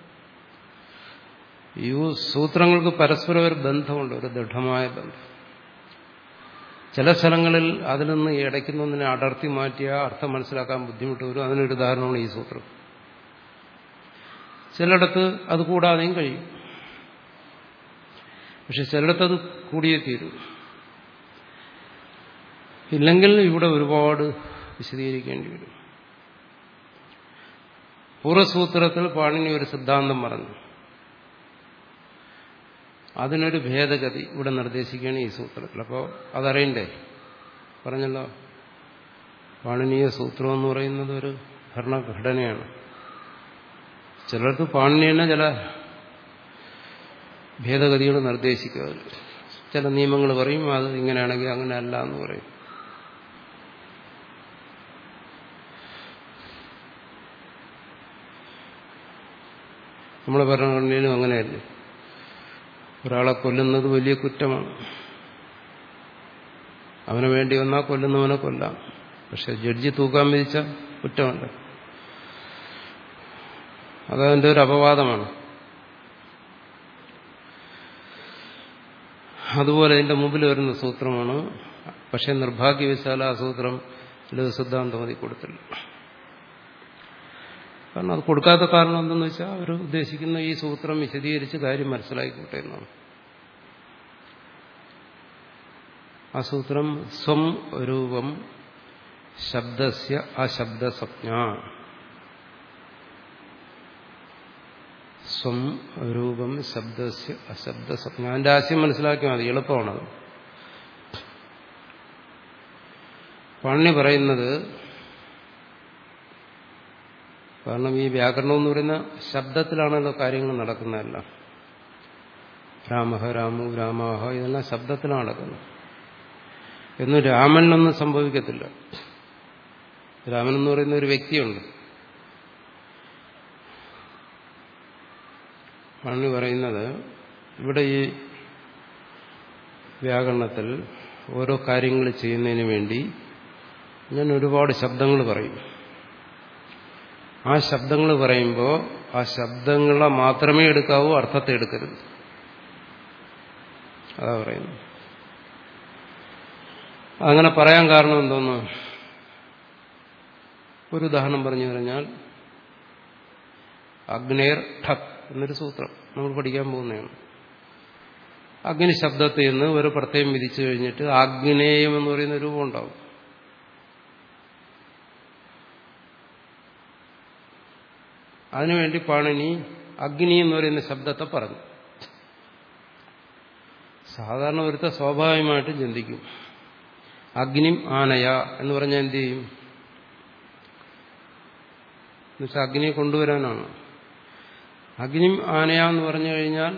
ഈ സൂത്രങ്ങൾക്ക് പരസ്പരം ഒരു ബന്ധമുണ്ട് ഒരു ദൃഢമായ ബന്ധം ചില സ്ഥലങ്ങളിൽ അതിൽ നിന്ന് ഇടയ്ക്കുന്നതിനെ അടർത്തി മാറ്റിയ അർത്ഥം മനസ്സിലാക്കാൻ ബുദ്ധിമുട്ട് വരും അതിനൊരു ഉദാഹരണമാണ് ഈ സൂത്രം ചിലയിടത്ത് അത് കൂടാതെയും കഴിയും പക്ഷെ ചിലയിടത്ത് അത് കൂടിയേ തീരും ഇല്ലെങ്കിൽ ഇവിടെ ഒരുപാട് വിശദീകരിക്കേണ്ടി വരും പൂർവ്വസൂത്രത്തിൽ പാണിനി ഒരു സിദ്ധാന്തം പറഞ്ഞു അതിനൊരു ഭേദഗതി ഇവിടെ നിർദ്ദേശിക്കുകയാണ് ഈ സൂത്രത്തിൽ അപ്പോൾ അതറിയണ്ടേ പറഞ്ഞല്ലോ പാണിനീയ സൂത്രം എന്ന് പറയുന്നത് ഒരു ഭരണഘടനയാണ് ചിലർക്ക് പാണിനിയെ ചില ഭേദഗതികൾ നിർദ്ദേശിക്കുക ചില നിയമങ്ങൾ പറയും അത് ഇങ്ങനെയാണെങ്കിൽ അങ്ങനെ അല്ല എന്ന് പറയും നമ്മുടെ ഭരണഘടനയിലും അങ്ങനെയല്ലേ ഒരാളെ കൊല്ലുന്നത് വലിയ കുറ്റമാണ് അവന് വേണ്ടി വന്നാൽ കൊല്ലുന്നവനെ കൊല്ലാം പക്ഷെ ജഡ്ജി തൂക്കാൻ വിധിച്ച കുറ്റമല്ല അതതിൻ്റെ ഒരു അപവാദമാണ് അതുപോലെ അതിന്റെ മുമ്പിൽ വരുന്ന സൂത്രമാണ് പക്ഷെ നിർഭാഗ്യവശാല ആ സൂത്രം ലഘു സിദ്ധാന്തമതി കൊടുത്തില്ല കാരണം അത് കൊടുക്കാത്ത കാരണം എന്തെന്ന് വെച്ചാൽ അവർ ഉദ്ദേശിക്കുന്ന ഈ സൂത്രം വിശദീകരിച്ച് കാര്യം മനസ്സിലാക്കിക്കോട്ടെ എന്നാണ് ആ സൂത്രം സ്വം രൂപം ശബ്ദസ്യ അശബ്ദസജ്ഞ സ്വം രൂപം ശബ്ദസ്യ അശബ്ദസജ്ഞ അതിന്റെ ആശയം മനസ്സിലാക്കിയാൽ മതി എളുപ്പമാണത് പണി പറയുന്നത് കാരണം ഈ വ്യാകരണം എന്ന് പറയുന്ന ശബ്ദത്തിലാണല്ലോ കാര്യങ്ങൾ നടക്കുന്നതെല്ലാം രാമഹ രാമു രാമാഹ ഇതെല്ലാം ശബ്ദത്തിലാണ് നടക്കുന്നത് എന്നും രാമനൊന്നും സംഭവിക്കത്തില്ല രാമൻ എന്ന് പറയുന്ന ഒരു വ്യക്തിയുണ്ട് ആണ് പറയുന്നത് ഇവിടെ ഈ വ്യാകരണത്തിൽ ഓരോ കാര്യങ്ങൾ ചെയ്യുന്നതിന് വേണ്ടി ഞാൻ ഒരുപാട് ശബ്ദങ്ങൾ പറയും ആ ശബ്ദങ്ങൾ പറയുമ്പോൾ ആ ശബ്ദങ്ങളെ മാത്രമേ എടുക്കാവൂ അർത്ഥത്തെ എടുക്കരുത് അതാ പറയുന്നത് അങ്ങനെ പറയാൻ കാരണം എന്തോന്ന് ഒരു ഉദാഹരണം പറഞ്ഞു കഴിഞ്ഞാൽ അഗ്നേർ ഠക് എന്നൊരു സൂത്രം നമ്മൾ പഠിക്കാൻ പോകുന്നതാണ് അഗ്നി ശബ്ദത്തിൽ നിന്ന് ഒരു പ്രത്യയം വിധിച്ചു കഴിഞ്ഞിട്ട് ആഗ്നേയം എന്ന് പറയുന്ന രൂപം ഉണ്ടാവും അതിനുവേണ്ടി പാണിനി അഗ്നി എന്ന് പറയുന്ന ശബ്ദത്തെ പറഞ്ഞു സാധാരണ ഒരുത്ത സ്വാഭാവികമായിട്ടും ചിന്തിക്കും അഗ്നിം ആനയ എന്ന് പറഞ്ഞാൽ എന്ത് ചെയ്യും എന്നുവെച്ചാൽ അഗ്നിയെ കൊണ്ടുവരാനാണ് അഗ്നിം ആനയ എന്ന് പറഞ്ഞു കഴിഞ്ഞാൽ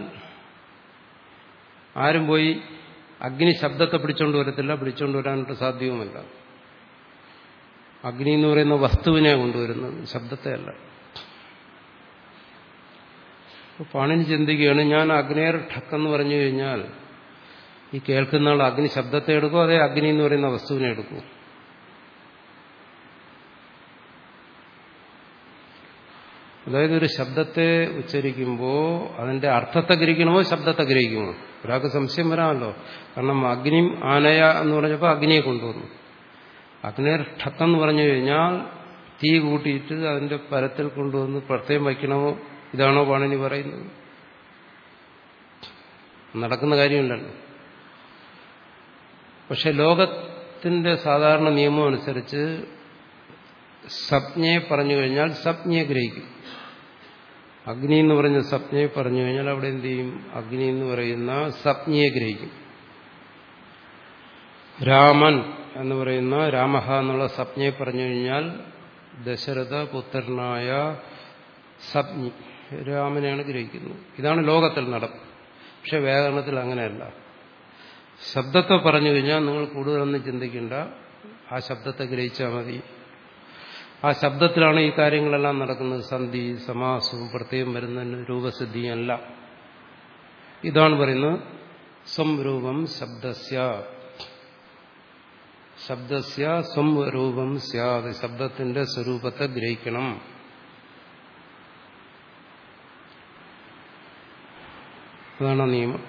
ആരും പോയി അഗ്നി ശബ്ദത്തെ പിടിച്ചോണ്ട് വരത്തില്ല പിടിച്ചോണ്ട് വരാനായിട്ട് സാധ്യവുമല്ല അഗ്നി എന്ന് പറയുന്ന വസ്തുവിനെ കൊണ്ടുവരുന്നത് ശബ്ദത്തെ അല്ല പാണിനി ചിന്തിക്കുകയാണ് ഞാൻ അഗ്നേർ ഠക്ക് എന്ന് പറഞ്ഞു കഴിഞ്ഞാൽ ഈ കേൾക്കുന്ന ആൾ അഗ്നി ശബ്ദത്തെ എടുക്കുമോ അതേ അഗ്നി എന്ന് പറയുന്ന വസ്തുവിനെ എടുക്കുമോ അതായത് ഒരു ശബ്ദത്തെ ഉച്ചരിക്കുമ്പോൾ അതിന്റെ അർത്ഥത്തെ ഗ്രഹിക്കണമോ ശബ്ദത്തെ ഗ്രഹിക്കുമോ ഒരാൾക്ക് സംശയം വരാമല്ലോ കാരണം അഗ്നിയും ആനയ എന്ന് പറഞ്ഞപ്പോൾ അഗ്നിയെ കൊണ്ടുവന്നു അഗ്നിയർ ഠക്കെന്ന് പറഞ്ഞു കഴിഞ്ഞാൽ തീ കൂട്ടിയിട്ട് അതിന്റെ പരത്തിൽ കൊണ്ടുവന്ന് പ്രത്യേകം വയ്ക്കണമോ ഇതാണോ പാണിനി പറയുന്നത് നടക്കുന്ന കാര്യമില്ലല്ലോ പക്ഷെ ലോകത്തിന്റെ സാധാരണ നിയമം അനുസരിച്ച് സപ്ഞയെ പറഞ്ഞു കഴിഞ്ഞാൽ സപ്ഞയെ ഗ്രഹിക്കും അഗ്നി എന്ന് പറഞ്ഞ സപ്ഞയെ പറഞ്ഞു കഴിഞ്ഞാൽ അവിടെ എന്ത് ചെയ്യും അഗ്നി എന്ന് പറയുന്ന സപ്ഞയെ ഗ്രഹിക്കും രാമൻ എന്ന് പറയുന്ന രാമഹ എന്നുള്ള സപ്ഞയെ പറഞ്ഞു കഴിഞ്ഞാൽ ദശരഥ പുത്രനായ സപ്ഞി രാമനെയാണ് ഗ്രഹിക്കുന്നത് ഇതാണ് ലോകത്തിൽ നടപ്പ് പക്ഷെ വ്യാകരണത്തിൽ അങ്ങനെയല്ല ശബ്ദത്തെ പറഞ്ഞു കഴിഞ്ഞാൽ നിങ്ങൾ കൂടുതലൊന്നും ചിന്തിക്കേണ്ട ആ ശബ്ദത്തെ ഗ്രഹിച്ചാൽ മതി ആ ശബ്ദത്തിലാണ് ഈ കാര്യങ്ങളെല്ലാം നടക്കുന്നത് സന്ധി സമാസവും പ്രത്യേകം വരുന്നതിന് രൂപസിദ്ധിയല്ല ഇതാണ് പറയുന്നത് സംരൂപം ശബ്ദസ്യ ശബ്ദസ്യ സംരൂപം സ്യാത് ശബ്ദത്തിന്റെ സ്വരൂപത്തെ ഗ്രഹിക്കണം അതാണ് നിയമം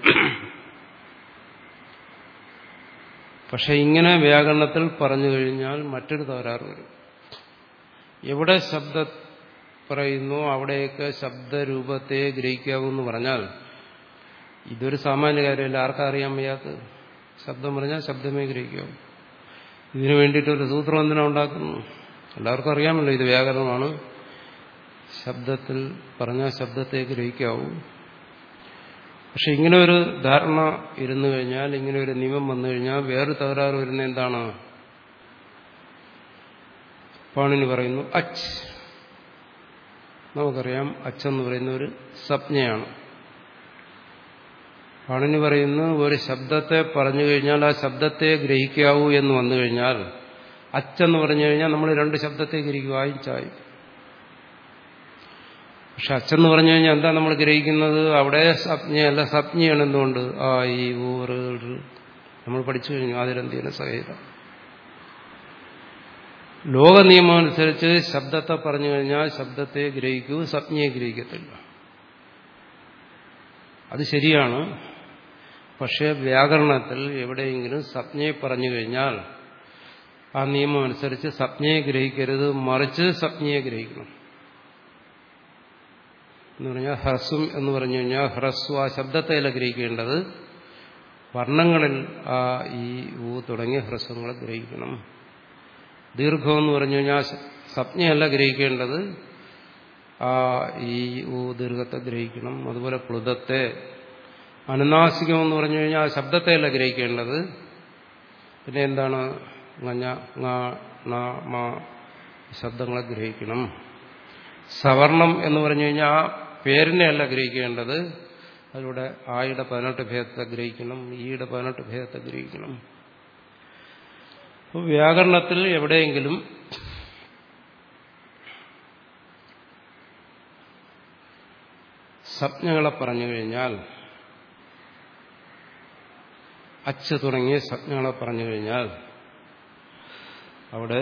പക്ഷെ ഇങ്ങനെ വ്യാകരണത്തിൽ പറഞ്ഞു കഴിഞ്ഞാൽ മറ്റൊരു തകരാറ് വരും എവിടെ ശബ്ദ പറയുന്നു അവിടെയൊക്കെ ശബ്ദരൂപത്തെ ഗ്രഹിക്കാവൂന്ന് പറഞ്ഞാൽ ഇതൊരു സാമാന്യ കാര്യമല്ല ആർക്കാ അറിയാൻ വയ്യാത്ത ശബ്ദം പറഞ്ഞാൽ ശബ്ദമേ ഗ്രഹിക്കാവൂ ഇതിനു വേണ്ടിയിട്ടൊരു സൂത്രം എന്തിനാ ഉണ്ടാക്കുന്നു എല്ലാവർക്കും അറിയാമല്ലോ ഇത് വ്യാകരണമാണ് ശബ്ദത്തിൽ പറഞ്ഞാൽ ശബ്ദത്തെ ഗ്രഹിക്കാവൂ പക്ഷെ ഇങ്ങനെ ഒരു ധാരണ ഇരുന്നു കഴിഞ്ഞാൽ ഇങ്ങനെ ഒരു നിയമം വന്നു കഴിഞ്ഞാൽ വേറെ തകരാറ് വരുന്ന എന്താണ് പാണിനി പറയുന്നു അച്ച് നമുക്കറിയാം അച്ചെന്ന് പറയുന്ന ഒരു സംജ്ഞയാണ് പാണിനി പറയുന്നു ഒരു ശബ്ദത്തെ പറഞ്ഞു കഴിഞ്ഞാൽ ആ ശബ്ദത്തെ ഗ്രഹിക്കാവൂ എന്ന് വന്നു കഴിഞ്ഞാൽ അച്ചെന്ന് പറഞ്ഞു കഴിഞ്ഞാൽ നമ്മൾ രണ്ട് ശബ്ദത്തെ ഗ്രഹിക്കും ആയും ചായും പക്ഷെ അച്ഛന്ന് പറഞ്ഞു കഴിഞ്ഞാൽ എന്താ നമ്മൾ ഗ്രഹിക്കുന്നത് അവിടെ സപ്ഞയല്ല സപ്ഞയാണ് എന്തുകൊണ്ട് ആ ഈ ഊറ് നമ്മൾ പഠിച്ചു കഴിഞ്ഞു ആതിരന്തിയുടെ സഹിത ലോക നിയമം അനുസരിച്ച് ശബ്ദത്തെ പറഞ്ഞു കഴിഞ്ഞാൽ ശബ്ദത്തെ ഗ്രഹിക്കൂ സപ്ഞയെ ഗ്രഹിക്കത്തില്ല അത് ശരിയാണ് പക്ഷേ വ്യാകരണത്തിൽ എവിടെയെങ്കിലും സപ്ഞയെ പറഞ്ഞു കഴിഞ്ഞാൽ ആ നിയമം അനുസരിച്ച് സപ്ഞയെ ഗ്രഹിക്കരുത് മറിച്ച് സപ്ഞയെ ഗ്രഹിക്കണം എന്ന് പറഞ്ഞാൽ ഹ്രസ്വം എന്ന് പറഞ്ഞു കഴിഞ്ഞാൽ ഹ്രസ്വ ആ ശബ്ദത്തെയല്ല ഗ്രഹിക്കേണ്ടത് വർണ്ണങ്ങളിൽ ആ ഈ ഊ തുടങ്ങിയ ഹ്രസ്വങ്ങളെ ഗ്രഹിക്കണം ദീർഘം എന്ന് പറഞ്ഞു കഴിഞ്ഞാൽ സപ്ഞയല്ല ഗ്രഹിക്കേണ്ടത് ആ ഈ ഊ ദീർഘത്തെ ഗ്രഹിക്കണം അതുപോലെ പ്ലുതത്തെ അനുനാസികം എന്ന് പറഞ്ഞു കഴിഞ്ഞാൽ ആ ശബ്ദത്തെയല്ല ഗ്രഹിക്കേണ്ടത് പിന്നെ എന്താണ് ngഞ്ഞ ങ ണ മ ശബ്ദങ്ങളെ ഗ്രഹിക്കണം സവർണം എന്ന് പറഞ്ഞു കഴിഞ്ഞാൽ ആ പേരിനെയല്ല ഗ്രഹിക്കേണ്ടത് അതിലൂടെ ആയുടെ പതിനെട്ട് ഭേദത്തെ ഗ്രഹിക്കണം ഈയുടെ പതിനെട്ട് ഭേദത്തെ ഗ്രഹിക്കണം അപ്പോൾ വ്യാകരണത്തിൽ എവിടെയെങ്കിലും സംജ്ഞകളെ പറഞ്ഞു കഴിഞ്ഞാൽ അച്ച് തുടങ്ങിയ സംജ്ഞകളെ പറഞ്ഞു കഴിഞ്ഞാൽ അവിടെ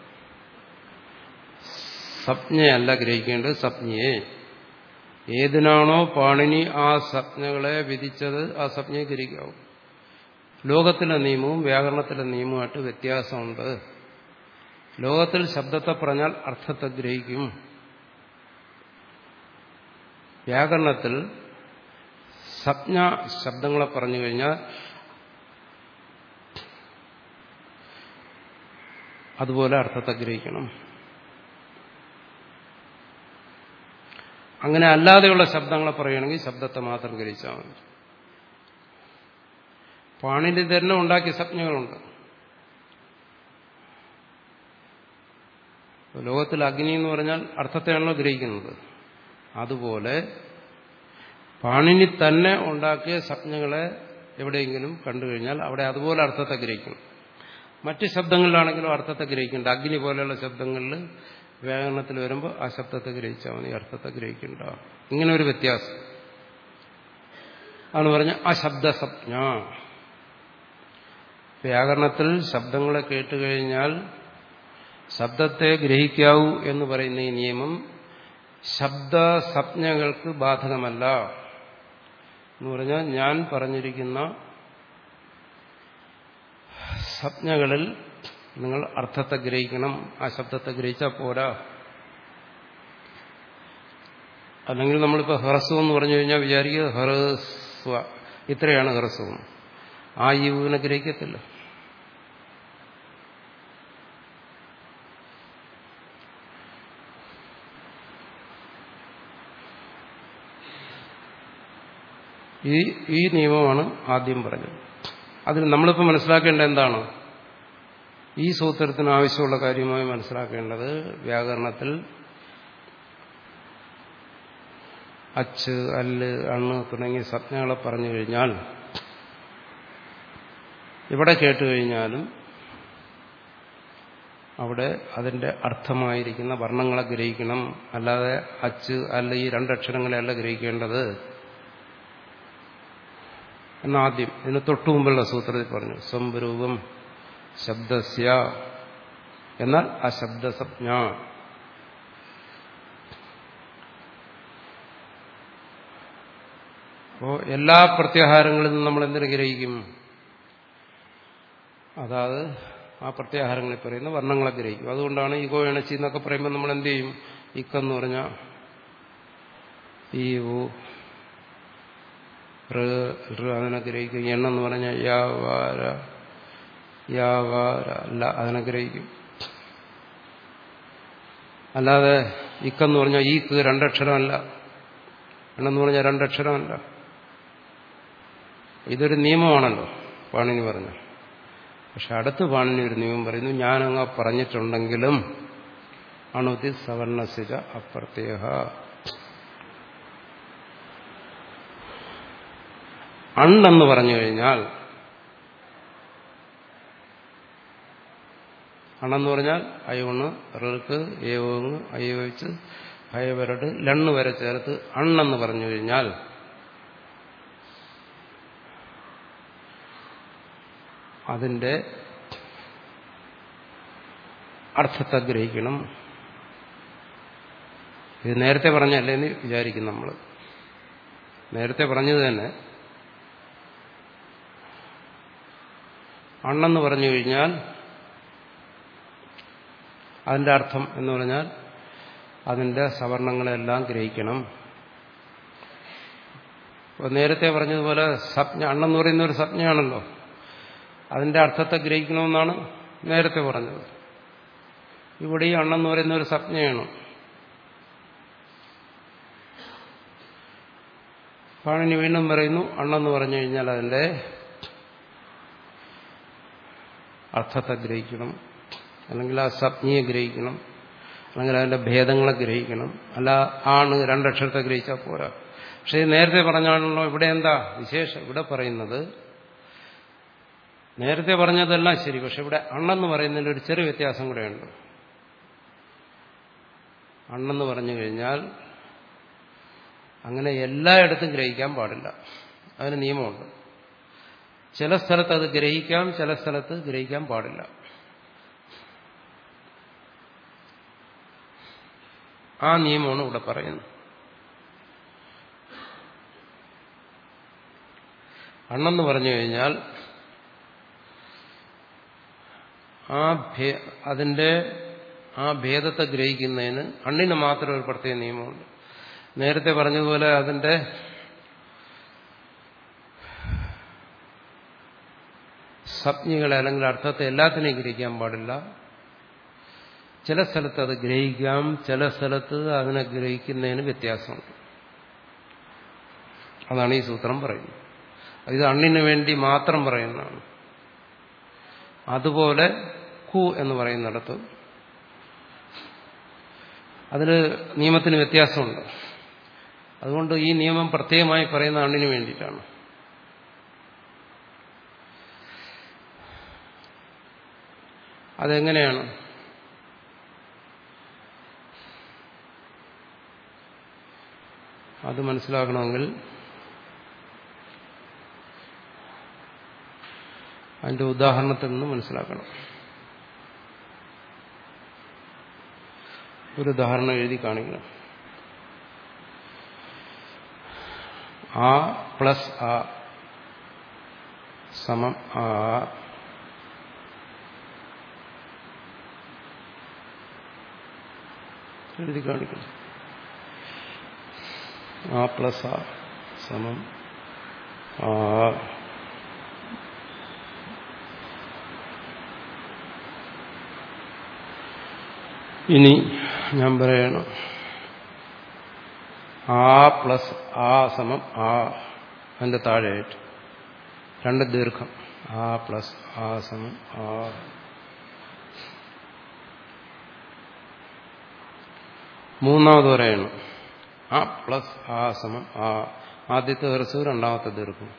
സംജ്ഞയല്ല ഗ്രഹിക്കേണ്ടത് സംജ്ഞയെ ഏതിനാണോ പാണിനി ആ സംജ്ഞകളെ വിധിച്ചത് ആ സംജ്ഞയെ ഗ്രഹിക്കാവും ലോകത്തിലെ നിയമവും വ്യാകരണത്തിലെ നിയമവുമായിട്ട് വ്യത്യാസമുണ്ട് ലോകത്തിൽ ശബ്ദത്തെ പറഞ്ഞാൽ അർത്ഥത്തെ ഗ്രഹിക്കും വ്യാകരണത്തിൽ സംജ്ഞ ശബ്ദങ്ങളെ പറഞ്ഞു കഴിഞ്ഞാൽ അതുപോലെ അർത്ഥത്തെ ഗ്രഹിക്കണം അങ്ങനെ അല്ലാതെയുള്ള ശബ്ദങ്ങളെ പറയുകയാണെങ്കിൽ ശബ്ദത്തെ മാത്രം ഗ്രഹിച്ചാൽ മതി പാണിനി തന്നെ ഉണ്ടാക്കിയ സംജ്ഞകളുണ്ട് ലോകത്തിൽ അഗ്നി എന്ന് പറഞ്ഞാൽ അർത്ഥത്തെയാണല്ലോ ഗ്രഹിക്കുന്നത് അതുപോലെ പാണിനി തന്നെ ഉണ്ടാക്കിയ സംജ്ഞകളെ എവിടെയെങ്കിലും കണ്ടു കഴിഞ്ഞാൽ അവിടെ അതുപോലെ അർത്ഥത്തെ ഗ്രഹിക്കണം മറ്റ് ശബ്ദങ്ങളിലാണെങ്കിലും അർത്ഥത്തെ ഗ്രഹിക്കേണ്ട അഗ്നി പോലെയുള്ള ശബ്ദങ്ങളിൽ വ്യാകരണത്തിൽ വരുമ്പോൾ ആ ശബ്ദത്തെ ഗ്രഹിച്ചാൽ മതി അർത്ഥത്തെ ഗ്രഹിക്കണ്ട ഇങ്ങനെ ഒരു വ്യത്യാസം ആണ് പറഞ്ഞ ആ ശബ്ദസപ്ഞ വ്യാകരണത്തിൽ ശബ്ദങ്ങളെ കേട്ടുകഴിഞ്ഞാൽ ശബ്ദത്തെ ഗ്രഹിക്കാവൂ എന്ന് പറയുന്ന ഈ നിയമം ശബ്ദസപ്ഞകൾക്ക് ബാധകമല്ല എന്ന് പറഞ്ഞാൽ ഞാൻ പറഞ്ഞിരിക്കുന്ന സംജ്ഞകളിൽ നിങ്ങൾ അർത്ഥത്തെ ഗ്രഹിക്കണം ആ ശബ്ദത്തെ ഗ്രഹിച്ചാൽ പോരാ അല്ലെങ്കിൽ നമ്മളിപ്പോൾ ഹ്രസ്വം എന്ന് പറഞ്ഞു കഴിഞ്ഞാൽ വിചാരിക്കുക ഹ്രസ്വ ഇത്രയാണ് ഹ്രസ്വം ആ യുവിനെ ഗ്രഹിക്കത്തില്ല ഈ ഈ നിയമമാണ് ആദ്യം പറഞ്ഞത് അതിൽ നമ്മളിപ്പോൾ മനസ്സിലാക്കേണ്ട എന്താണ് ഈ സൂത്രത്തിന് ആവശ്യമുള്ള കാര്യമായി മനസ്സിലാക്കേണ്ടത് വ്യാകരണത്തിൽ അച്ച് അല്ല് അണ്ണ് തുടങ്ങിയ സംജ്ഞകളെ പറഞ്ഞു കഴിഞ്ഞാൽ ഇവിടെ കേട്ടുകഴിഞ്ഞാലും അവിടെ അതിന്റെ അർത്ഥമായിരിക്കുന്ന വർണ്ണങ്ങളെ ഗ്രഹിക്കണം അല്ലാതെ അച്ച് അല്ല ഈ രണ്ടക്ഷരങ്ങളെയല്ല ഗ്രഹിക്കേണ്ടത് എന്നാദ്യം ഇതിന് തൊട്ടു മുമ്പുള്ള സൂത്രത്തിൽ പറഞ്ഞു സംരൂപം ശബ്ദസ്യ എന്നാൽ ആ ശബ്ദസജ്ഞ അപ്പോ എല്ലാ പ്രത്യാഹാരങ്ങളിൽ നിന്നും നമ്മൾ എന്തിനു ഗ്രഹിക്കും അതായത് ആ പ്രത്യാഹാരങ്ങളിൽ പറയുന്ന വർണ്ണങ്ങളെ ഗ്രഹിക്കും അതുകൊണ്ടാണ് ഈഗോ ഇണച്ചി എന്നൊക്കെ പറയുമ്പോൾ നമ്മൾ എന്ത് ചെയ്യും ഇക്കെന്ന് പറഞ്ഞാൽ ഈ ഓ അതിനെ ഗ്രഹിക്കും എണ്ണെന്ന് പറഞ്ഞാൽ യാവാര യാവാര അല്ല അതിനെ ഗ്രഹിക്കും അല്ലാതെ ഇക്കെന്ന് പറഞ്ഞാൽ ഈക്ക് രണ്ടക്ഷരമല്ല എണ്ണെന്ന് പറഞ്ഞാൽ രണ്ടക്ഷരമല്ല ഇതൊരു നിയമമാണല്ലോ പാണിനി പറഞ്ഞു പക്ഷെ അടുത്ത് പാണിനി ഒരു നിയമം പറയുന്നു ഞാനങ്ങ് പറഞ്ഞിട്ടുണ്ടെങ്കിലും അണുതി സവർണസിജ അപ്രത്യേക അണ്ണെന്ന് പറഞ്ഞു കഴിഞ്ഞാൽ അണെന്ന് പറഞ്ഞാൽ അയോണ് റൾക്ക് ഏവോങ് അയോവിച്ച് അയവരട് ലണ്ണ് വരെ ചേർത്ത് അണ്ണെന്ന് പറഞ്ഞു കഴിഞ്ഞാൽ അതിന്റെ അർത്ഥത്തെ ഗ്രഹിക്കണം ഇത് നേരത്തെ പറഞ്ഞല്ലേ എന്ന് വിചാരിക്കും നമ്മൾ നേരത്തെ പറഞ്ഞത് തന്നെ അണ്ണെന്ന് പറഞ്ഞു കഴിഞ്ഞാൽ അതിന്റെ അർത്ഥം എന്ന് പറഞ്ഞാൽ അതിന്റെ സവർണങ്ങളെല്ലാം ഗ്രഹിക്കണം അപ്പോൾ നേരത്തെ പറഞ്ഞതുപോലെ സപ്ഞ അണ്ണെന്ന് പറയുന്ന ഒരു സപ്ഞയാണല്ലോ അതിന്റെ അർത്ഥത്തെ ഗ്രഹിക്കണമെന്നാണ് നേരത്തെ പറഞ്ഞത് ഇവിടെ ഈ അണ്ണെന്ന് പറയുന്ന ഒരു സപ്ഞയാണ് പാണിനി വീണ്ടും പറയുന്നു അണ്ണെന്ന് പറഞ്ഞു കഴിഞ്ഞാൽ അതിന്റെ അർത്ഥത്തെ ഗ്രഹിക്കണം അല്ലെങ്കിൽ ആ സപ്ഞയെ ഗ്രഹിക്കണം അല്ലെങ്കിൽ അതിന്റെ ഭേദങ്ങളെ ഗ്രഹിക്കണം അല്ല ആണ് രണ്ടക്ഷരത്തെ ഗ്രഹിച്ചാൽ പോരാ പക്ഷെ നേരത്തെ പറഞ്ഞാണല്ലോ ഇവിടെ എന്താ വിശേഷം ഇവിടെ പറയുന്നത് നേരത്തെ പറഞ്ഞതെല്ലാം ശരി പക്ഷെ ഇവിടെ അണ്ണെന്ന് പറയുന്നതിൽ ഒരു ചെറിയ വ്യത്യാസം കൂടെയുണ്ട് അണ്ണെന്ന് പറഞ്ഞു കഴിഞ്ഞാൽ അങ്ങനെ എല്ലായിടത്തും ഗ്രഹിക്കാൻ പാടില്ല അതിന് നിയമമുണ്ട് ചില സ്ഥലത്ത് അത് ഗ്രഹിക്കാം ചില സ്ഥലത്ത് ഗ്രഹിക്കാൻ പാടില്ല ആ നിയമമാണ് ഇവിടെ പറയുന്നത് അണ്ണെന്ന് പറഞ്ഞു കഴിഞ്ഞാൽ ആ അതിന്റെ ആ ഭേദത്തെ ഗ്രഹിക്കുന്നതിന് അണ്ണിന് മാത്രം ഒരു പ്രത്യേക നിയമമുണ്ട് നേരത്തെ പറഞ്ഞതുപോലെ അതിന്റെ സപ്ഞികളെ അല്ലെങ്കിൽ അർത്ഥത്തെ എല്ലാത്തിനെയും ഗ്രഹിക്കാൻ പാടില്ല ചില സ്ഥലത്ത് അത് ഗ്രഹിക്കാം ചില സ്ഥലത്ത് അതിനെ ഗ്രഹിക്കുന്നതിന് വ്യത്യാസമുണ്ട് അതാണ് ഈ സൂത്രം പറയുന്നത് ഇത് അണ്ണിന് വേണ്ടി മാത്രം പറയുന്നതാണ് അതുപോലെ കു എന്ന് പറയുന്നിടത്ത് അതിൽ നിയമത്തിന് വ്യത്യാസമുണ്ട് അതുകൊണ്ട് ഈ നിയമം പ്രത്യേകമായി പറയുന്ന അണ്ണിന് വേണ്ടിയിട്ടാണ് അതെങ്ങനെയാണ് അത് മനസ്സിലാക്കണമെങ്കിൽ അതിന്റെ ഉദാഹരണത്തിൽ നിന്ന് മനസ്സിലാക്കണം ഒരു ഉദാഹരണം എഴുതി കാണിക്കണം ആ പ്ലസ് ആ സമം ആ എഴുതി കാണിക്കണം ആ പ്ലസ് ആ സമം ആ ഇനി ഞാൻ പറയണം ആ പ്ലസ് ആ സമം ആ അതിന്റെ താഴെയായിട്ട് രണ്ട് ദീർഘം ആ പ്ലസ് ആ സമം ആ മൂന്നാമത് പറയണം ആ പ്ലസ് ആ സമം ആ ആദ്യത്തെ ഹ്രസ്വം രണ്ടാമത്തെ ദീർഘം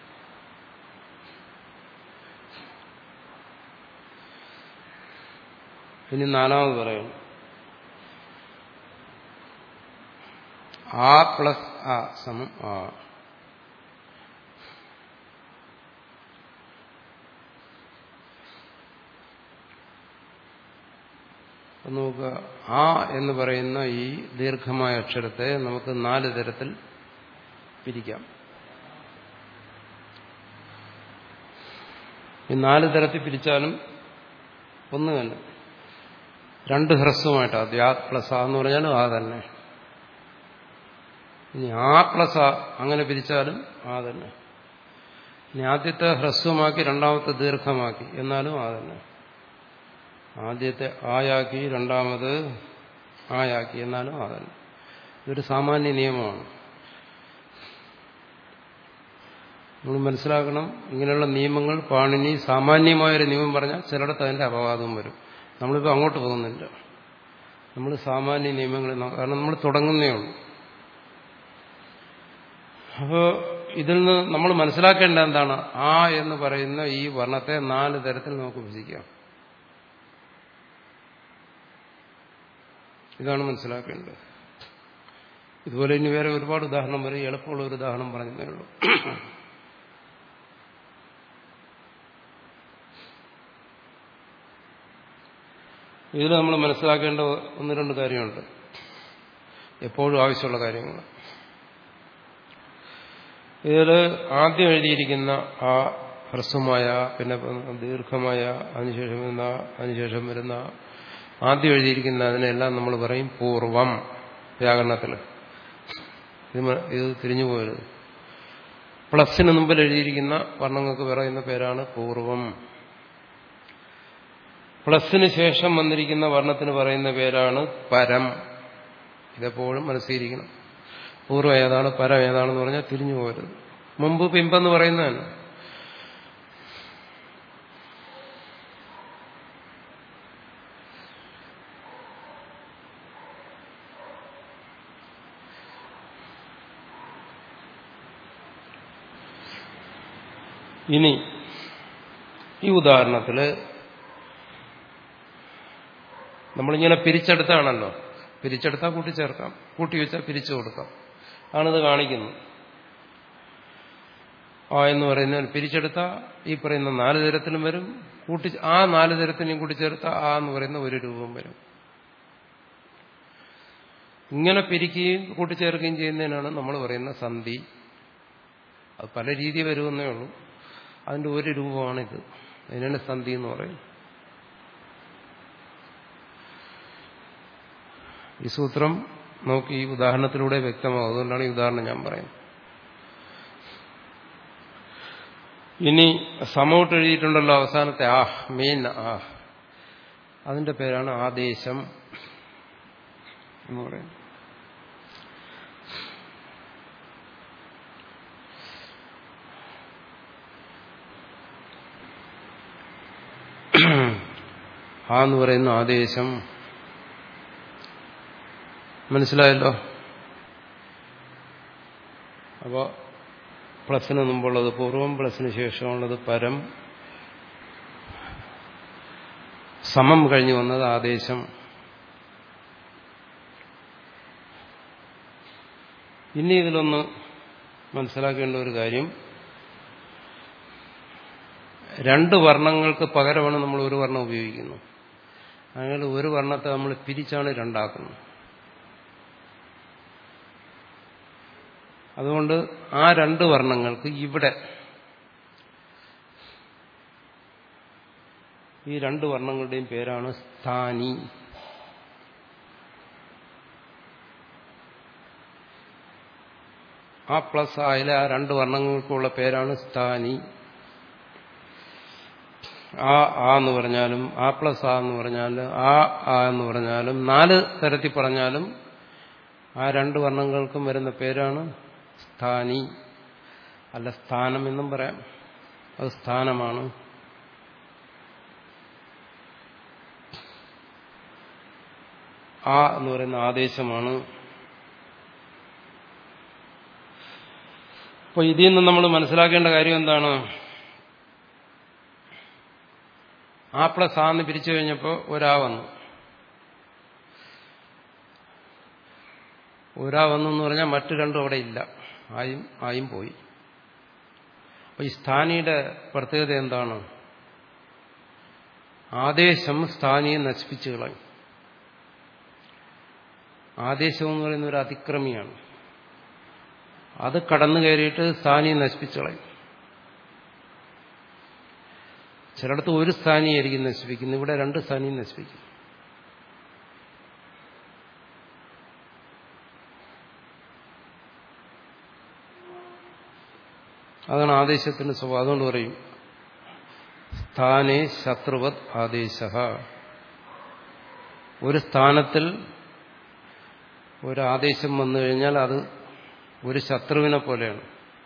ഇനി നാലാമത് പറയണം ആ പ്ലസ് ആ സമം ആ നോക്കുക ആ എന്ന് പറയുന്ന ഈ ദീർഘമായ അക്ഷരത്തെ നമുക്ക് നാല് തരത്തിൽ പിരിക്കാം ഈ നാല് തരത്തിൽ പിരിച്ചാലും ഒന്ന് തന്നെ രണ്ട് ഹ്രസ്വമായിട്ട് ആദ്യം ആ പ്ലസ് ആ എന്ന് പറഞ്ഞാലും ആ തന്നെ ഇനി ആ പ്ലസ് ആ അങ്ങനെ പിരിച്ചാലും ആ തന്നെ ഇനി ആദ്യത്തെ ഹ്രസ്വമാക്കി രണ്ടാമത്തെ ദീർഘമാക്കി എന്നാലും ആ തന്നെ ആദ്യത്തെ ആയാക്കി രണ്ടാമത് ആയാക്കി എന്നാലും ആ തന്നെ ഇതൊരു സാമാന്യ നിയമമാണ് നമ്മൾ മനസ്സിലാക്കണം ഇങ്ങനെയുള്ള നിയമങ്ങൾ പാണിനി സാമാന്യമായൊരു നിയമം പറഞ്ഞാൽ ചിലയിടത്ത് അതിന്റെ അപവാദം വരും നമ്മളിപ്പോൾ അങ്ങോട്ട് പോകുന്നില്ല നമ്മൾ സാമാന്യ നിയമങ്ങൾ കാരണം നമ്മൾ തുടങ്ങുന്നേ ഉള്ളൂ അപ്പോൾ ഇതിൽ നിന്ന് നമ്മൾ മനസ്സിലാക്കേണ്ട എന്താണ് ആ എന്ന് പറയുന്ന ഈ വർണ്ണത്തെ നാല് തരത്തിൽ നമുക്ക് വിഭജിക്കാം ഇതാണ് മനസ്സിലാക്കേണ്ടത് ഇതുപോലെ ഇനി വേറെ ഒരുപാട് ഉദാഹരണം വരും എളുപ്പമുള്ള ഒരു ഉദാഹരണം പറഞ്ഞതേ ഉള്ളൂ ഇതിൽ നമ്മൾ മനസ്സിലാക്കേണ്ട ഒന്ന് രണ്ട് കാര്യമുണ്ട് എപ്പോഴും ആവശ്യമുള്ള കാര്യങ്ങൾ ഇതിൽ ആദ്യം എഴുതിയിരിക്കുന്ന ആ ഹ്രസ്വമായ പിന്നെ ദീർഘമായ അതിനുശേഷം വരുന്ന അതിനുശേഷം വരുന്ന ആദ്യം എഴുതിയിരിക്കുന്ന അതിനെല്ലാം നമ്മൾ പറയും പൂർവം വ്യാകരണത്തിൽ ഇത് ഇത് തിരിഞ്ഞു പോയത് പ്ലസിന് മുമ്പിൽ എഴുതിയിരിക്കുന്ന വർണ്ണങ്ങൾക്ക് പറയുന്ന പേരാണ് പൂർവം പ്ലസിന് ശേഷം വന്നിരിക്കുന്ന വർണ്ണത്തിന് പറയുന്ന പേരാണ് പരം ഇതെപ്പോഴും മനസ്സിലിരിക്കണം പൂർവ്വം ഏതാണ് പരം ഏതാണെന്ന് പറഞ്ഞാൽ തിരിഞ്ഞു പോകരുത് മുമ്പ് പിമ്പെന്ന് പറയുന്നതാണ് ഇനി ഈ ഉദാഹരണത്തില് നമ്മളിങ്ങനെ പിരിച്ചെടുത്താണല്ലോ പിരിച്ചെടുത്താൽ കൂട്ടിച്ചേർക്കാം കൂട്ടി വെച്ചാൽ പിരിച്ചു കൊടുക്കാം ആണിത് കാണിക്കുന്നത് ആ എന്ന് പറയുന്ന പിരിച്ചെടുത്ത ഈ പറയുന്ന നാല് തരത്തിലും വരും കൂട്ടി ആ നാല് തരത്തിനെയും കൂട്ടിച്ചേർത്ത ആ എന്ന് പറയുന്ന ഒരു രൂപം വരും ഇങ്ങനെ പിരിക്കുകയും കൂട്ടിച്ചേർക്കുകയും ചെയ്യുന്നതിനാണ് നമ്മൾ പറയുന്ന സന്ധി അത് പല രീതി വരുമെന്നേ ഉള്ളൂ അതിന്റെ ഒരു രൂപമാണിത് അതിനാണ് സന്ധി എന്ന് പറയും ഈ സൂത്രം നോക്കി ഈ ഉദാഹരണത്തിലൂടെ വ്യക്തമാകും അതുകൊണ്ടാണ് ഈ ഉദാഹരണം ഞാൻ പറയുന്നത് ഇനി സമോട്ട് എഴുതിയിട്ടുണ്ടല്ലോ അവസാനത്തെ ആ മെയിൻ ആ അതിന്റെ പേരാണ് ആദേശം എന്ന് പറയുന്നത് ആ എന്ന് പറയുന്ന ആദേശം മനസ്സിലായല്ലോ അപ്പോൾ പ്ലസിന് മുമ്പുള്ളത് പൂർവം പ്ലസിന് ശേഷമുള്ളത് പരം സമം കഴിഞ്ഞു വന്നത് ആദേശം ഇനി ഇതിലൊന്ന് മനസ്സിലാക്കേണ്ട ഒരു കാര്യം രണ്ട് വർണ്ണങ്ങൾക്ക് പകരമാണ് നമ്മൾ ഒരു വർണ്ണം ഉപയോഗിക്കുന്നത് അങ്ങനെ ഒരു വർണ്ണത്തെ നമ്മൾ പിരിച്ചാണ് രണ്ടാക്കുന്നത് അതുകൊണ്ട് ആ രണ്ട് വർണ്ണങ്ങൾക്ക് ഇവിടെ ഈ രണ്ട് വർണ്ണങ്ങളുടെയും പേരാണ് സ്ഥാനി ആ പ്ലസ് ആയാലും ആ രണ്ട് വർണ്ണങ്ങൾക്കുള്ള പേരാണ് സ്ഥാനി ആ ആ എന്ന് പറഞ്ഞാലും ആ പ്ലസ് ആ എന്ന് പറഞ്ഞാലും ആ ആ എന്ന് പറഞ്ഞാലും നാല് തരത്തിൽ പറഞ്ഞാലും ആ രണ്ട് വർണ്ണങ്ങൾക്കും വരുന്ന പേരാണ് സ്ഥാനി അല്ല സ്ഥാനം എന്നും പറയാം അത് സ്ഥാനമാണ് ആ എന്ന് പറയുന്ന ആദേശമാണ് അപ്പൊ ഇതിൽ നിന്ന് നമ്മൾ മനസ്സിലാക്കേണ്ട കാര്യം എന്താണ് ആ പ്ലസ് ആന്ന് പിരിച്ചു കഴിഞ്ഞപ്പോൾ ഒരാ വന്നു ഒരാ വന്നു എന്ന് പറഞ്ഞാൽ മറ്റു രണ്ടും അവിടെ ഇല്ല ആയും ആയും പോയി അപ്പൊ ഈ സ്ഥാനിയുടെ പ്രത്യേകത എന്താണ് ആദേശം സ്ഥാനിയെ നശിപ്പിച്ചു കളയും ആദേശം എന്ന് പറയുന്ന ഒരു അതിക്രമിയാണ് അത് കടന്നു കയറിയിട്ട് സ്ഥാനിയെ നശിപ്പിച്ചു കളയും ചിലയിടത്ത് ഒരു സ്ഥാനിയായിരിക്കും നശിപ്പിക്കുന്നത് ഇവിടെ രണ്ട് സ്ഥാനിയും നശിപ്പിക്കും അതാണ് ആദേശത്തിന്റെ സ്വഭാവം അതുകൊണ്ട് പറയും സ്ഥാനേ ശത്രുവത് ആദേശ ഒരു സ്ഥാനത്തിൽ ഒരു ആദേശം വന്നു കഴിഞ്ഞാൽ അത് ഒരു ശത്രുവിനെ പോലെയാണ്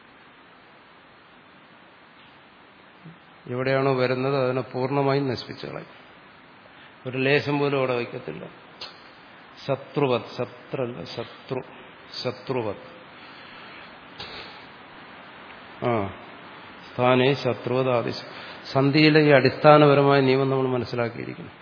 എവിടെയാണോ വരുന്നത് അതിനെ പൂർണ്ണമായും നശിപ്പിച്ചു കളയും ഒരു ലേശം പോലും അവിടെ വയ്ക്കത്തില്ല ശത്രുവത് ശത്രല്ല ശത്രു ശത്രുവത് ആ സ്ഥാനേ ശത്രുവത് ആദേശം സന്ധിയിലെ ഈ അടിസ്ഥാനപരമായ നിയമം നമ്മൾ മനസ്സിലാക്കിയിരിക്കുന്നു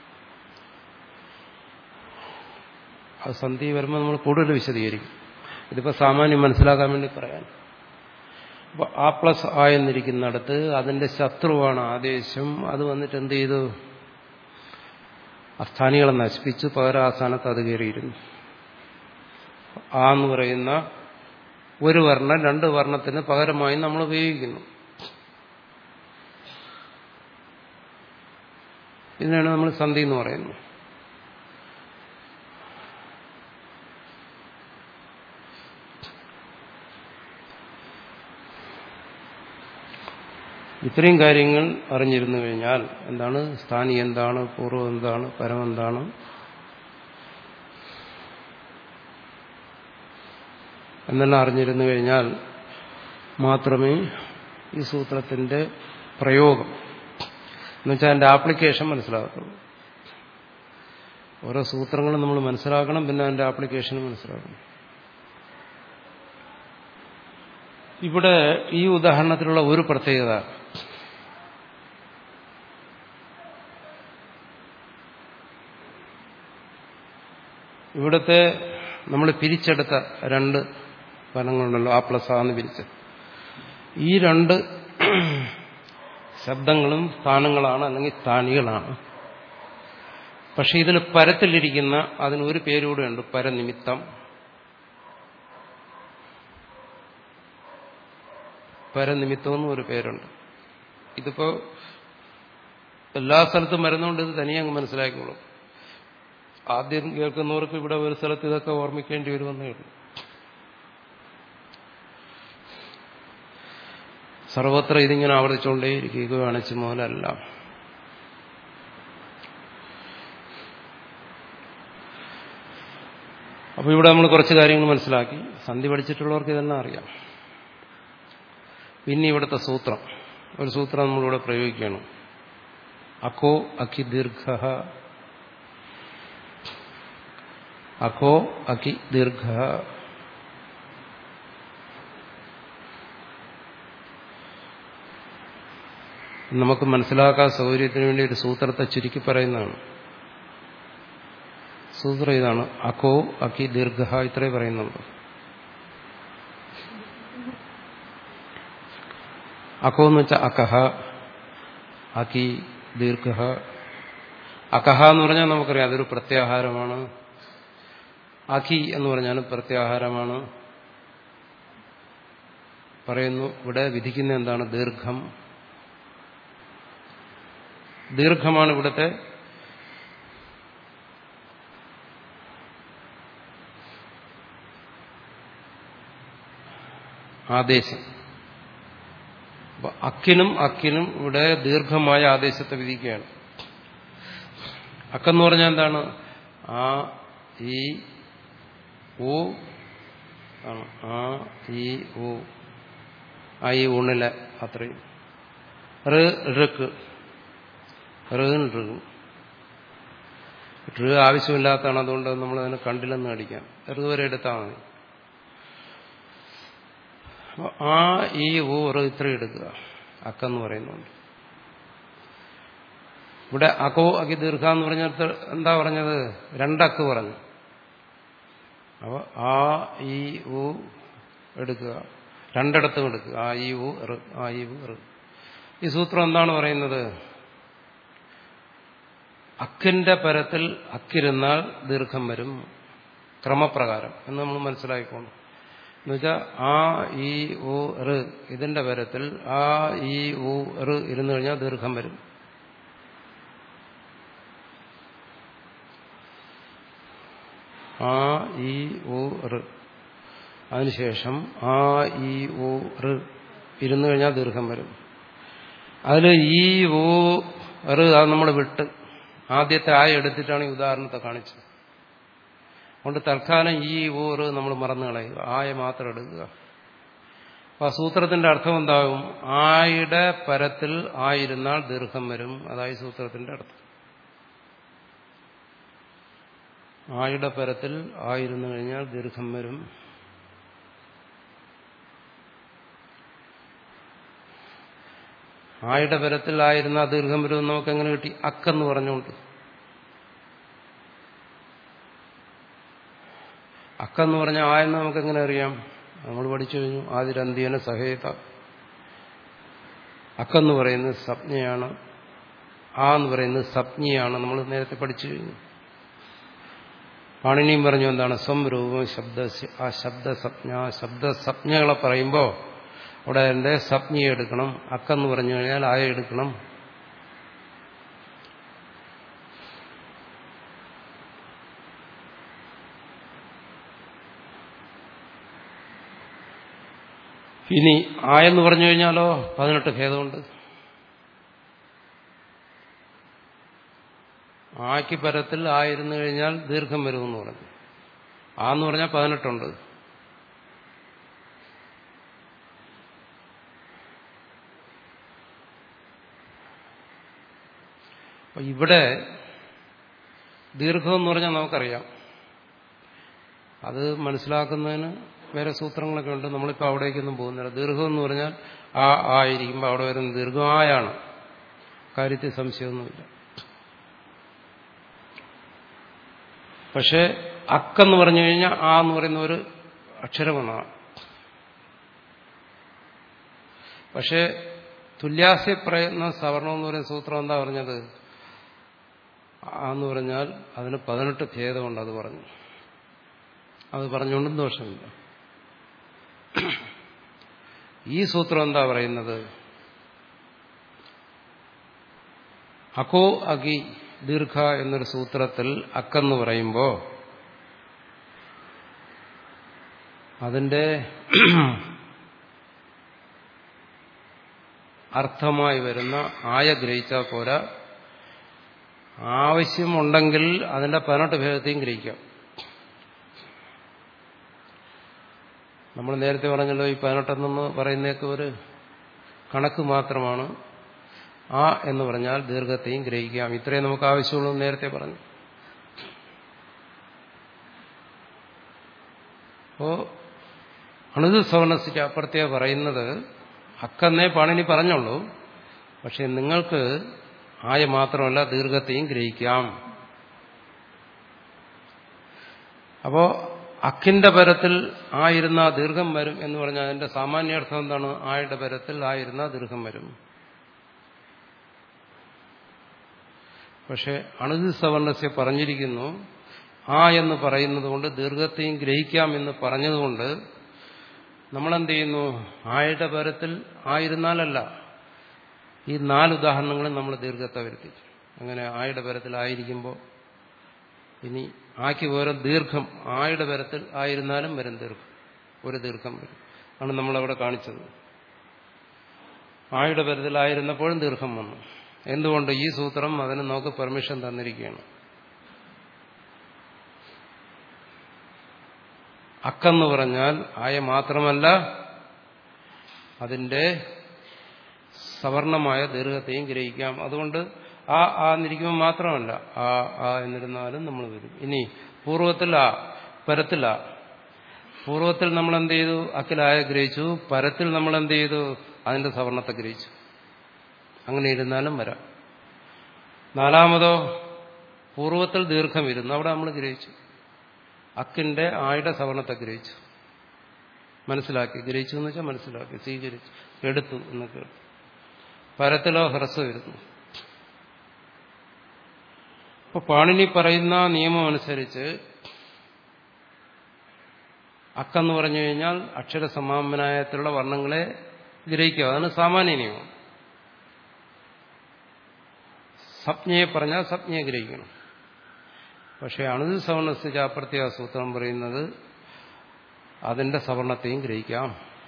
അത് സന്ധി വരുമ്പോൾ നമ്മൾ കൂടുതൽ വിശദീകരിക്കും ഇതിപ്പോൾ സാമാന്യം മനസ്സിലാക്കാൻ വേണ്ടി പറയാൻ അപ്പോൾ ആ പ്ലസ് ആ എന്നിരിക്കുന്നിടത്ത് അതിന്റെ ശത്രുവാണ് ആദേശം അത് വന്നിട്ട് എന്ത് ചെയ്തു അസ്ഥാനികളെ നശിപ്പിച്ചു പകരം ആ സ്ഥാനത്ത് അത് കയറിയിരുന്നു ആ എന്ന് പറയുന്ന ഒരു വർണ്ണം രണ്ട് വർണ്ണത്തിന് പകരമായി നമ്മൾ ഉപയോഗിക്കുന്നു ഇതിനാണ് നമ്മൾ സന്ധി എന്ന് പറയുന്നത് ഇത്രയും കാര്യങ്ങൾ അറിഞ്ഞിരുന്നു കഴിഞ്ഞാൽ എന്താണ് സ്ഥാനി എന്താണ് പൂർവ്വം എന്താണ് പരം എന്താണ് എന്നെല്ലാം അറിഞ്ഞിരുന്നു കഴിഞ്ഞാൽ മാത്രമേ ഈ സൂത്രത്തിന്റെ പ്രയോഗം എന്നുവെച്ചാൽ അതിന്റെ ആപ്ലിക്കേഷൻ മനസ്സിലാകത്തുള്ളൂ ഓരോ സൂത്രങ്ങളും നമ്മൾ മനസ്സിലാക്കണം പിന്നെ അതിന്റെ ആപ്ലിക്കേഷനും മനസ്സിലാക്കണം ഇവിടെ ഈ ഉദാഹരണത്തിലുള്ള ഒരു പ്രത്യേകത ഇവിടുത്തെ നമ്മൾ പിരിച്ചെടുത്ത രണ്ട് ഫലങ്ങളുണ്ടല്ലോ ആ പ്ലസ് ആന്ന് പിരിച്ച് ഈ രണ്ട് ശബ്ദങ്ങളും സ്ഥാനങ്ങളാണ് അല്ലെങ്കിൽ സ്ഥാനികളാണ് പക്ഷെ ഇതിൽ പരത്തിലിരിക്കുന്ന അതിന് ഒരു പേരുകൂടെ ഉണ്ട് പരനിമിത്തം പരനിമിത്തം എന്നും ഒരു പേരുണ്ട് ഇതിപ്പോ എല്ലാ സ്ഥലത്തും വരുന്നതുകൊണ്ട് ഇത് തനിയെ അങ്ങ് മനസ്സിലാക്കിക്കോളും ആദ്യം കേൾക്കുന്നവർക്ക് ഇവിടെ ഒരു സ്ഥലത്ത് ഇതൊക്കെ ഓർമ്മിക്കേണ്ടി വരുമെന്നേ ഉള്ളൂ സർവത്ര ഇതിങ്ങനെ ആവർത്തിച്ചുകൊണ്ടേയിരിക്കുകയാണ് ചുമതലല്ല അപ്പോൾ ഇവിടെ നമ്മൾ കുറച്ച് കാര്യങ്ങൾ മനസ്സിലാക്കി സന്ധി പഠിച്ചിട്ടുള്ളവർക്ക് ഇതെല്ലാം അറിയാം പിന്നെ ഇവിടുത്തെ സൂത്രം ഒരു സൂത്രം നമ്മളിവിടെ പ്രയോഗിക്കുകയാണ് അക്കോ അഖി ദീർഘ അഖോ അഖി ദീർഘ നമുക്ക് മനസ്സിലാക്കാൻ സൗകര്യത്തിന് വേണ്ടി ഒരു സൂത്രത്തെ ചുരുക്കി പറയുന്നതാണ് സൂത്രം ഇതാണ് അഖോ അഖി ദീർഘ ഇത്രേ പറയുന്നുള്ളൂ അഖോ എന്ന് വെച്ചാൽ അകഹ അഖി ദീർഘ അകഹ എന്ന് പറഞ്ഞാൽ നമുക്കറിയാം അതൊരു പ്രത്യാഹാരമാണ് അഖി എന്ന് പറഞ്ഞാൽ പ്രത്യാഹാരമാണ് പറയുന്നു ഇവിടെ വിധിക്കുന്ന എന്താണ് ദീർഘം ദീർഘമാണ് ഇവിടുത്തെ ആദേശം അപ്പൊ അക്കിനും അക്കിനും ഇവിടെ ദീർഘമായ ആദേശത്തെ വിധിക്കുകയാണ് അക്കെന്ന് പറഞ്ഞാൽ എന്താണ് ആ ഈ ഓ ആണ് ആ ഈ ഓ ആ ഈ ഊണിലെ അത്രയും ഋക്ക് ഋൻ ഋ ഋ ആവശ്യമില്ലാത്തതാണ് അതുകൊണ്ട് നമ്മൾ അതിനെ കണ്ടില്ലെന്ന് അടിക്കാം ഋ വരെ എടുത്താൽ മതി ആ ഈ ഊ റ് ഇത്ര എടുക്കുക അക്കെന്ന് പറയുന്നുണ്ട് ഇവിടെ അകോ അക്കി ദീർഘ എന്ന് പറഞ്ഞിട്ട് എന്താ പറഞ്ഞത് രണ്ടക്ക് പറഞ്ഞു അപ്പൊ ആ ഈ ഊ എടുക്കുക രണ്ടിടത്തും എടുക്കുക ആ ഈ ഊ റ് ആ ഈ ഊ റ് ഈ സൂത്രം എന്താണ് പറയുന്നത് അക്കിന്റെ പരത്തിൽ അക്കിരുന്നാൽ ദീർഘം വരും ക്രമപ്രകാരം എന്ന് നമ്മൾ മനസ്സിലാക്കിക്കോണം എന്നുവെച്ചാൽ ആ ഈ ഊ റ് ഇതിന്റെ പരത്തിൽ ആ ഈ ഊ റ് ഇരുന്നു കഴിഞ്ഞാൽ ദീർഘം വരും ആ ഈ ഊ റ് അതിനുശേഷം ആ ഈ ഊ റ് ഇരുന്നു കഴിഞ്ഞാൽ ദീർഘം വരും അതിൽ ഈ ഊ റ് അത് നമ്മൾ വിട്ട് ആദ്യത്തെ ആയ എടുത്തിട്ടാണ് ഈ ഉദാഹരണത്തെ കാണിച്ചത് അതുകൊണ്ട് തൽക്കാലം ഈ ഊറ് നമ്മൾ മറന്നു കളയുക ആയ മാത്രം എടുക്കുക അപ്പൊ ആ സൂത്രത്തിന്റെ അർത്ഥം എന്താകും ആയുടെ പരത്തിൽ ആയിരുന്നാൽ ദീർഘം വരും അതായത് സൂത്രത്തിന്റെ അർത്ഥം ആയുടെ പരത്തിൽ ആയിരുന്നു കഴിഞ്ഞാൽ ദീർഘം വരും ആയുടെ പരത്തിൽ ആയിരുന്ന ദീർഘം വരും നമുക്ക് എങ്ങനെ കിട്ടി അക്കെന്ന് പറഞ്ഞുകൊണ്ട് അക്കെന്ന് പറഞ്ഞ ആയെന്ന് നമുക്ക് എങ്ങനെ അറിയാം നമ്മൾ പഠിച്ചു കഴിഞ്ഞു ആതിരന്തിയന സഹേത അക്കെന്ന് പറയുന്നത് സപ്ഞയാണ് ആ എന്ന് പറയുന്നത് സപ്ഞയാണ് നമ്മൾ നേരത്തെ പഠിച്ചു കഴിഞ്ഞു പാണിനിയും പറഞ്ഞു എന്താണ് സംരൂപം ശബ്ദ ആ ശബ്ദസപ്ഞ ശബ്ദസപ്ഞകളെ പറയുമ്പോൾ അവിടെ എൻ്റെ സപ്ഞയെ എടുക്കണം അക്കെന്ന് പറഞ്ഞു കഴിഞ്ഞാൽ ആയ എടുക്കണം ഇനി ആയെന്ന് പറഞ്ഞു കഴിഞ്ഞാലോ പതിനെട്ട് ഭേദമുണ്ട് ആക്കി പരത്തിൽ ആയിരുന്നു കഴിഞ്ഞാൽ ദീർഘം വരുമെന്ന് പറഞ്ഞു ആ എന്ന് പറഞ്ഞാൽ പതിനെട്ടുണ്ട് അപ്പൊ ഇവിടെ ദീർഘം എന്ന് പറഞ്ഞാൽ നമുക്കറിയാം അത് മനസ്സിലാക്കുന്നതിന് വേറെ സൂത്രങ്ങളൊക്കെ ഉണ്ട് നമ്മളിപ്പോൾ അവിടേക്കൊന്നും പോകുന്നില്ല ദീർഘം എന്ന് പറഞ്ഞാൽ ആ ആയിരിക്കുമ്പോൾ അവിടെ വരുന്ന ദീർഘം ആയാണ് കാര്യത്തിൽ സംശയമൊന്നുമില്ല പക്ഷേ അക്കെന്ന് പറഞ്ഞു കഴിഞ്ഞാൽ ആ എന്ന് പറയുന്ന ഒരു അക്ഷരമെന്നാണ് പക്ഷേ തുല്യാസ്യ പ്രയത്ന സവർണം എന്ന് പറയുന്ന സൂത്രം എന്താ പറഞ്ഞത് ആ എന്ന് പറഞ്ഞാൽ അതിന് പതിനെട്ട് ഭേദമുണ്ട് അത് പറഞ്ഞു അത് പറഞ്ഞുകൊണ്ടും ദോഷമില്ല ഈ സൂത്രം എന്താ പറയുന്നത് അകോ അകി ദീർഘ എന്നൊരു സൂത്രത്തിൽ അക്കെന്ന് പറയുമ്പോൾ അതിന്റെ അർത്ഥമായി വരുന്ന ആയ ഗ്രഹിച്ചാൽ പോരാ ആവശ്യമുണ്ടെങ്കിൽ അതിന്റെ പതിനെട്ട് ഭേദത്തെയും ഗ്രഹിക്കാം നമ്മൾ നേരത്തെ പറഞ്ഞല്ലോ ഈ പതിനെട്ടെന്ന് പറയുന്നതൊക്കെ ഒരു കണക്ക് മാത്രമാണ് ആ എന്ന് പറഞ്ഞാൽ ദീർഘത്തെയും ഗ്രഹിക്കാം ഇത്രയും നമുക്ക് ആവശ്യമുള്ളൂ എന്ന് നേരത്തെ പറഞ്ഞു അപ്പോ അണുത് സവർണസിക്ക് അപ്പുറത്തെ പറയുന്നത് അക്കെന്നേ പാണിനി പറഞ്ഞുള്ളൂ പക്ഷെ നിങ്ങൾക്ക് ആയ മാത്രമല്ല ദീർഘത്തെയും ഗ്രഹിക്കാം അപ്പോ അക്കിന്റെ പരത്തിൽ ആയിരുന്ന ദീർഘം വരും എന്ന് പറഞ്ഞാൽ അതിന്റെ സാമാന്യാർത്ഥം എന്താണ് ആയുടെ പരത്തിൽ ആയിരുന്ന ദീർഘം വരും പക്ഷെ അണുതി സവർണസ്യ പറഞ്ഞിരിക്കുന്നു ആ എന്ന് പറയുന്നത് കൊണ്ട് ദീർഘത്തെയും ഗ്രഹിക്കാം എന്ന് പറഞ്ഞതുകൊണ്ട് നമ്മളെന്ത് ചെയ്യുന്നു ആയുടെ പരത്തിൽ ആയിരുന്നാലല്ല ഈ നാല് ഉദാഹരണങ്ങളും നമ്മൾ ദീർഘത്തെ വരുത്തി അങ്ങനെ ആയുടെ പരത്തിൽ ആയിരിക്കുമ്പോൾ ഇനി ആക്കി വേറെ ദീർഘം ആയുടെ പരത്തിൽ ആയിരുന്നാലും വരും ദീർഘം ഒരു ദീർഘം വരും ആണ് നമ്മളവിടെ കാണിച്ചത് ആയുടെ പരത്തിലായിരുന്നപ്പോഴും ദീർഘം വന്നു എന്തുകൊണ്ട് ഈ സൂത്രം അതിന് നമുക്ക് പെർമിഷൻ തന്നിരിക്കുകയാണ് അക്കെന്ന് പറഞ്ഞാൽ ആയ മാത്രമല്ല അതിന്റെ സവർണമായ ദീർഘത്തെയും ഗ്രഹിക്കാം അതുകൊണ്ട് ആ ആ എന്നിരിക്കുമ്പോൾ മാത്രമല്ല ആ ആ എന്നിരുന്നാലും നമ്മൾ വരും ഇനി പൂർവ്വത്തിൽ ആ പരത്തിൽ ആ പൂർവ്വത്തിൽ നമ്മൾ എന്ത് ചെയ്തു അക്കിലായ ഗ്രഹിച്ചു പരത്തിൽ നമ്മൾ എന്ത് ചെയ്തു അതിന്റെ സവർണത്തെ ഗ്രഹിച്ചു അങ്ങനെ ഇരുന്നാലും വരാം നാലാമതോ പൂർവ്വത്തിൽ ദീർഘം ഇരുന്നു അവിടെ നമ്മൾ ഗ്രഹിച്ചു അക്കിന്റെ ആയുടെ സവർണത്തെ ഗ്രഹിച്ചു മനസ്സിലാക്കി ഗ്രഹിച്ചു എന്ന് വെച്ചാൽ മനസ്സിലാക്കി സ്വീകരിച്ചു എടുത്തു എന്നൊക്കെ എടുത്തു പരത്തിലോ ഹ്രസ്വം ഇരുന്നു ഇപ്പൊ പാണിനി പറയുന്ന നിയമം അനുസരിച്ച് അക്കെന്ന് പറഞ്ഞു കഴിഞ്ഞാൽ അക്ഷരസമാപനായത്തിലുള്ള വർണ്ണങ്ങളെ ഗ്രഹിക്കുക അതാണ് സാമാന്യ നിയമം സംജ്ഞയെ പറഞ്ഞാൽ സംജ്ഞയെ ഗ്രഹിക്കണം പക്ഷെ അണുതി സവർണസ്ഥിതി അപ്രത്യ സൂത്രം പറയുന്നത് അതിന്റെ സവർണത്തെയും ഗ്രഹിക്കാം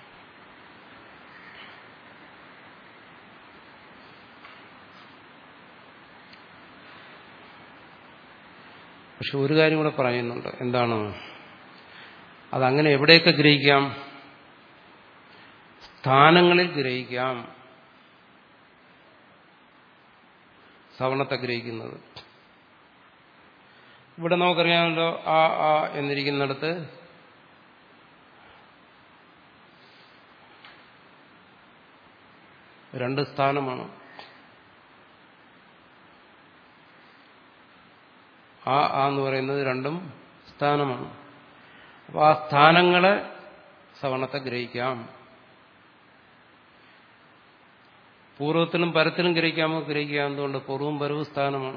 പക്ഷെ ഒരു കാര്യം കൂടെ പറയുന്നുണ്ട് എന്താണ് അതങ്ങനെ എവിടെയൊക്കെ ഗ്രഹിക്കാം സ്ഥാനങ്ങളിൽ ഗ്രഹിക്കാം സവർണത്തെ ഗ്രഹിക്കുന്നത് ഇവിടെ നമുക്കറിയാമല്ലോ ആ ആ എന്നിരിക്കുന്നിടത്ത് രണ്ട് സ്ഥാനമാണ് ആ ആ എന്ന് പറയുന്നത് രണ്ടും സ്ഥാനമാണ് അപ്പോൾ ആ സ്ഥാനങ്ങളെ സവർണത്തെ ഗ്രഹിക്കാം പൂർവ്വത്തിലും പരത്തിലും ഗ്രഹിക്കാമോ ഗ്രഹിക്കാം എന്തുകൊണ്ട് പൂർവ്വം പരവും സ്ഥാനമാണ്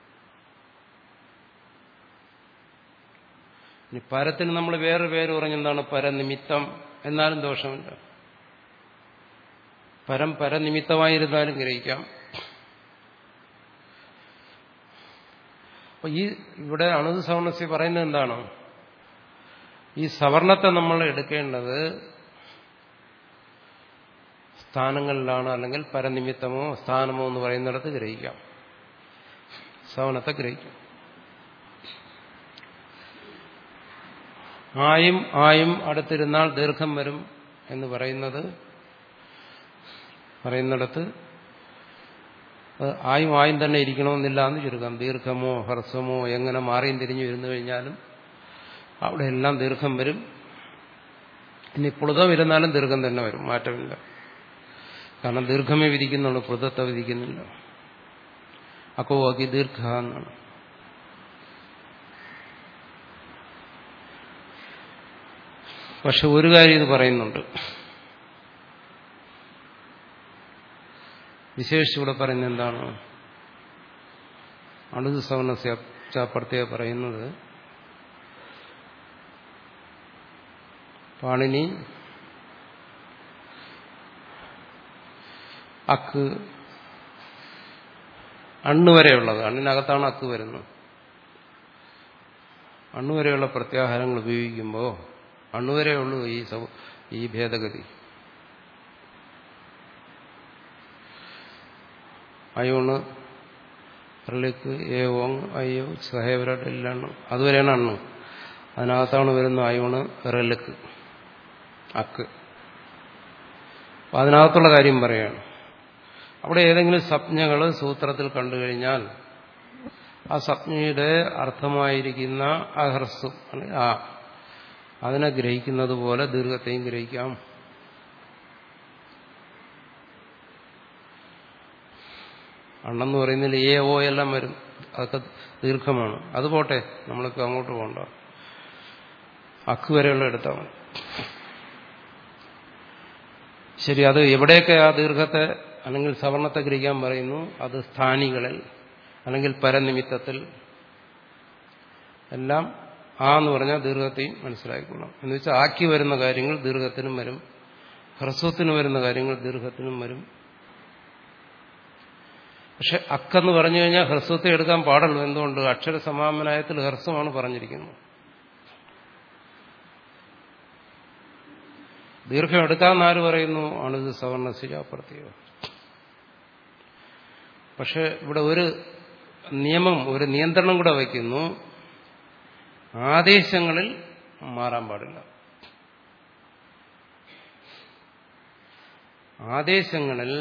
ഇനി പരത്തിന് നമ്മൾ വേറെ പേര് പറഞ്ഞെന്താണ് പരനിമിത്തം എന്നാലും ദോഷമില്ല പരം പരനിമിത്തമായിരുന്നാലും ഗ്രഹിക്കാം അപ്പൊ ഈ ഇവിടെ അണുത് സവർണസ്യ പറയുന്നത് എന്താണ് ഈ സവർണത്തെ നമ്മൾ എടുക്കേണ്ടത് സ്ഥാനങ്ങളിലാണ് അല്ലെങ്കിൽ പരനിമിത്തമോ സ്ഥാനമോ എന്ന് പറയുന്നിടത്ത് ഗ്രഹിക്കാം സവനത്തെ ഗ്രഹിക്കും ആയും ആയും അടുത്തിരുന്നാൽ ദീർഘം വരും എന്ന് പറയുന്നത് പറയുന്നിടത്ത് ആയും ആയും തന്നെ ഇരിക്കണമെന്നില്ല എന്ന് ചുരുക്കം ദീർഘമോ ഹ്രസ്വമോ എങ്ങനെ മാറിയും തിരിഞ്ഞു ഇരുന്നു കഴിഞ്ഞാലും അവിടെ എല്ലാം ദീർഘം വരും ഇനി പ്ലുതം ഇരുന്നാലും ദീർഘം തന്നെ വരും മാറ്റമില്ല കാരണം ദീർഘമേ വിധിക്കുന്നുള്ളൂ പ്ലുതത്തെ വിധിക്കുന്നില്ല അക്കോവാക്കി ദീർഘ എന്നാണ് പക്ഷെ ഒരു കാര്യം ഇത് പറയുന്നുണ്ട് വിശേഷിച്ചിവിടെ പറയുന്നത് എന്താണ് അണുത് സവർണ പ്രത്യേക പറയുന്നത് പാണിനി അക്ക് അണ്ണുവരെയുള്ളത് അണ്ണിനകത്താണ് അക്ക് വരുന്നത് അണ്ണുവരെയുള്ള പ്രത്യാഹാരങ്ങൾ ഉപയോഗിക്കുമ്പോൾ അണ്ണുവരെയുള്ളൂ ഈ ഈ ഭേദഗതി അയോണ് റിലേക്ക് ഏ ഓങ് അയ്യോ സഹേവരാട്ട് എല്ലാം അതുവരെയാണ് അണ്ണു അതിനകത്താണ് വരുന്ന അയോണ് റെലക്ക് അക്ക് അപ്പം അതിനകത്തുള്ള കാര്യം പറയാണ് അവിടെ ഏതെങ്കിലും സംജ്ഞകൾ സൂത്രത്തിൽ കണ്ടു കഴിഞ്ഞാൽ ആ സംജ്ഞയുടെ അർത്ഥമായിരിക്കുന്ന അഹർസ്വം ആ അതിനെ ഗ്രഹിക്കുന്നത് പോലെ ദീർഘത്തെയും ഗ്രഹിക്കാം അണ്ണെന്ന് പറയുന്നതിൽ എ ഓ എല്ലാം വരും അതൊക്കെ ദീർഘമാണ് അത് പോട്ടെ നമ്മൾക്ക് അങ്ങോട്ട് പോകണ്ട അക്ക് വരെയുള്ള എടുത്താൽ മതി ശരി അത് എവിടെയൊക്കെ ആ ദീർഘത്തെ അല്ലെങ്കിൽ സവർണത്തെ ഗ്രഹിക്കാൻ പറയുന്നു അത് സ്ഥാനികളിൽ അല്ലെങ്കിൽ പരനിമിത്തത്തിൽ എല്ലാം ആ എന്ന് പറഞ്ഞാൽ ദീർഘത്തെയും മനസ്സിലാക്കിക്കൊള്ളാം എന്ന് വെച്ചാൽ ആക്കി വരുന്ന കാര്യങ്ങൾ ദീർഘത്തിനും വരും ഹ്രസ്വത്തിന് വരുന്ന കാര്യങ്ങൾ ദീർഘത്തിനും വരും പക്ഷെ അക്കെന്ന് പറഞ്ഞു കഴിഞ്ഞാൽ ഹ്രസ്വത്തെ എടുക്കാൻ പാടുള്ളൂ എന്തുകൊണ്ട് അക്ഷര സമാമനായത്തിൽ ഹ്രസ്വമാണ് പറഞ്ഞിരിക്കുന്നത് ദീർഘം എടുക്കാമെന്ന് ആര് പറയുന്നു ആണിത് സവർണ ശിരാപ്രത്യേകം പക്ഷെ ഇവിടെ ഒരു നിയമം ഒരു നിയന്ത്രണം കൂടെ വയ്ക്കുന്നു ആദേശങ്ങളിൽ മാറാൻ പാടില്ല ആദേശങ്ങളിൽ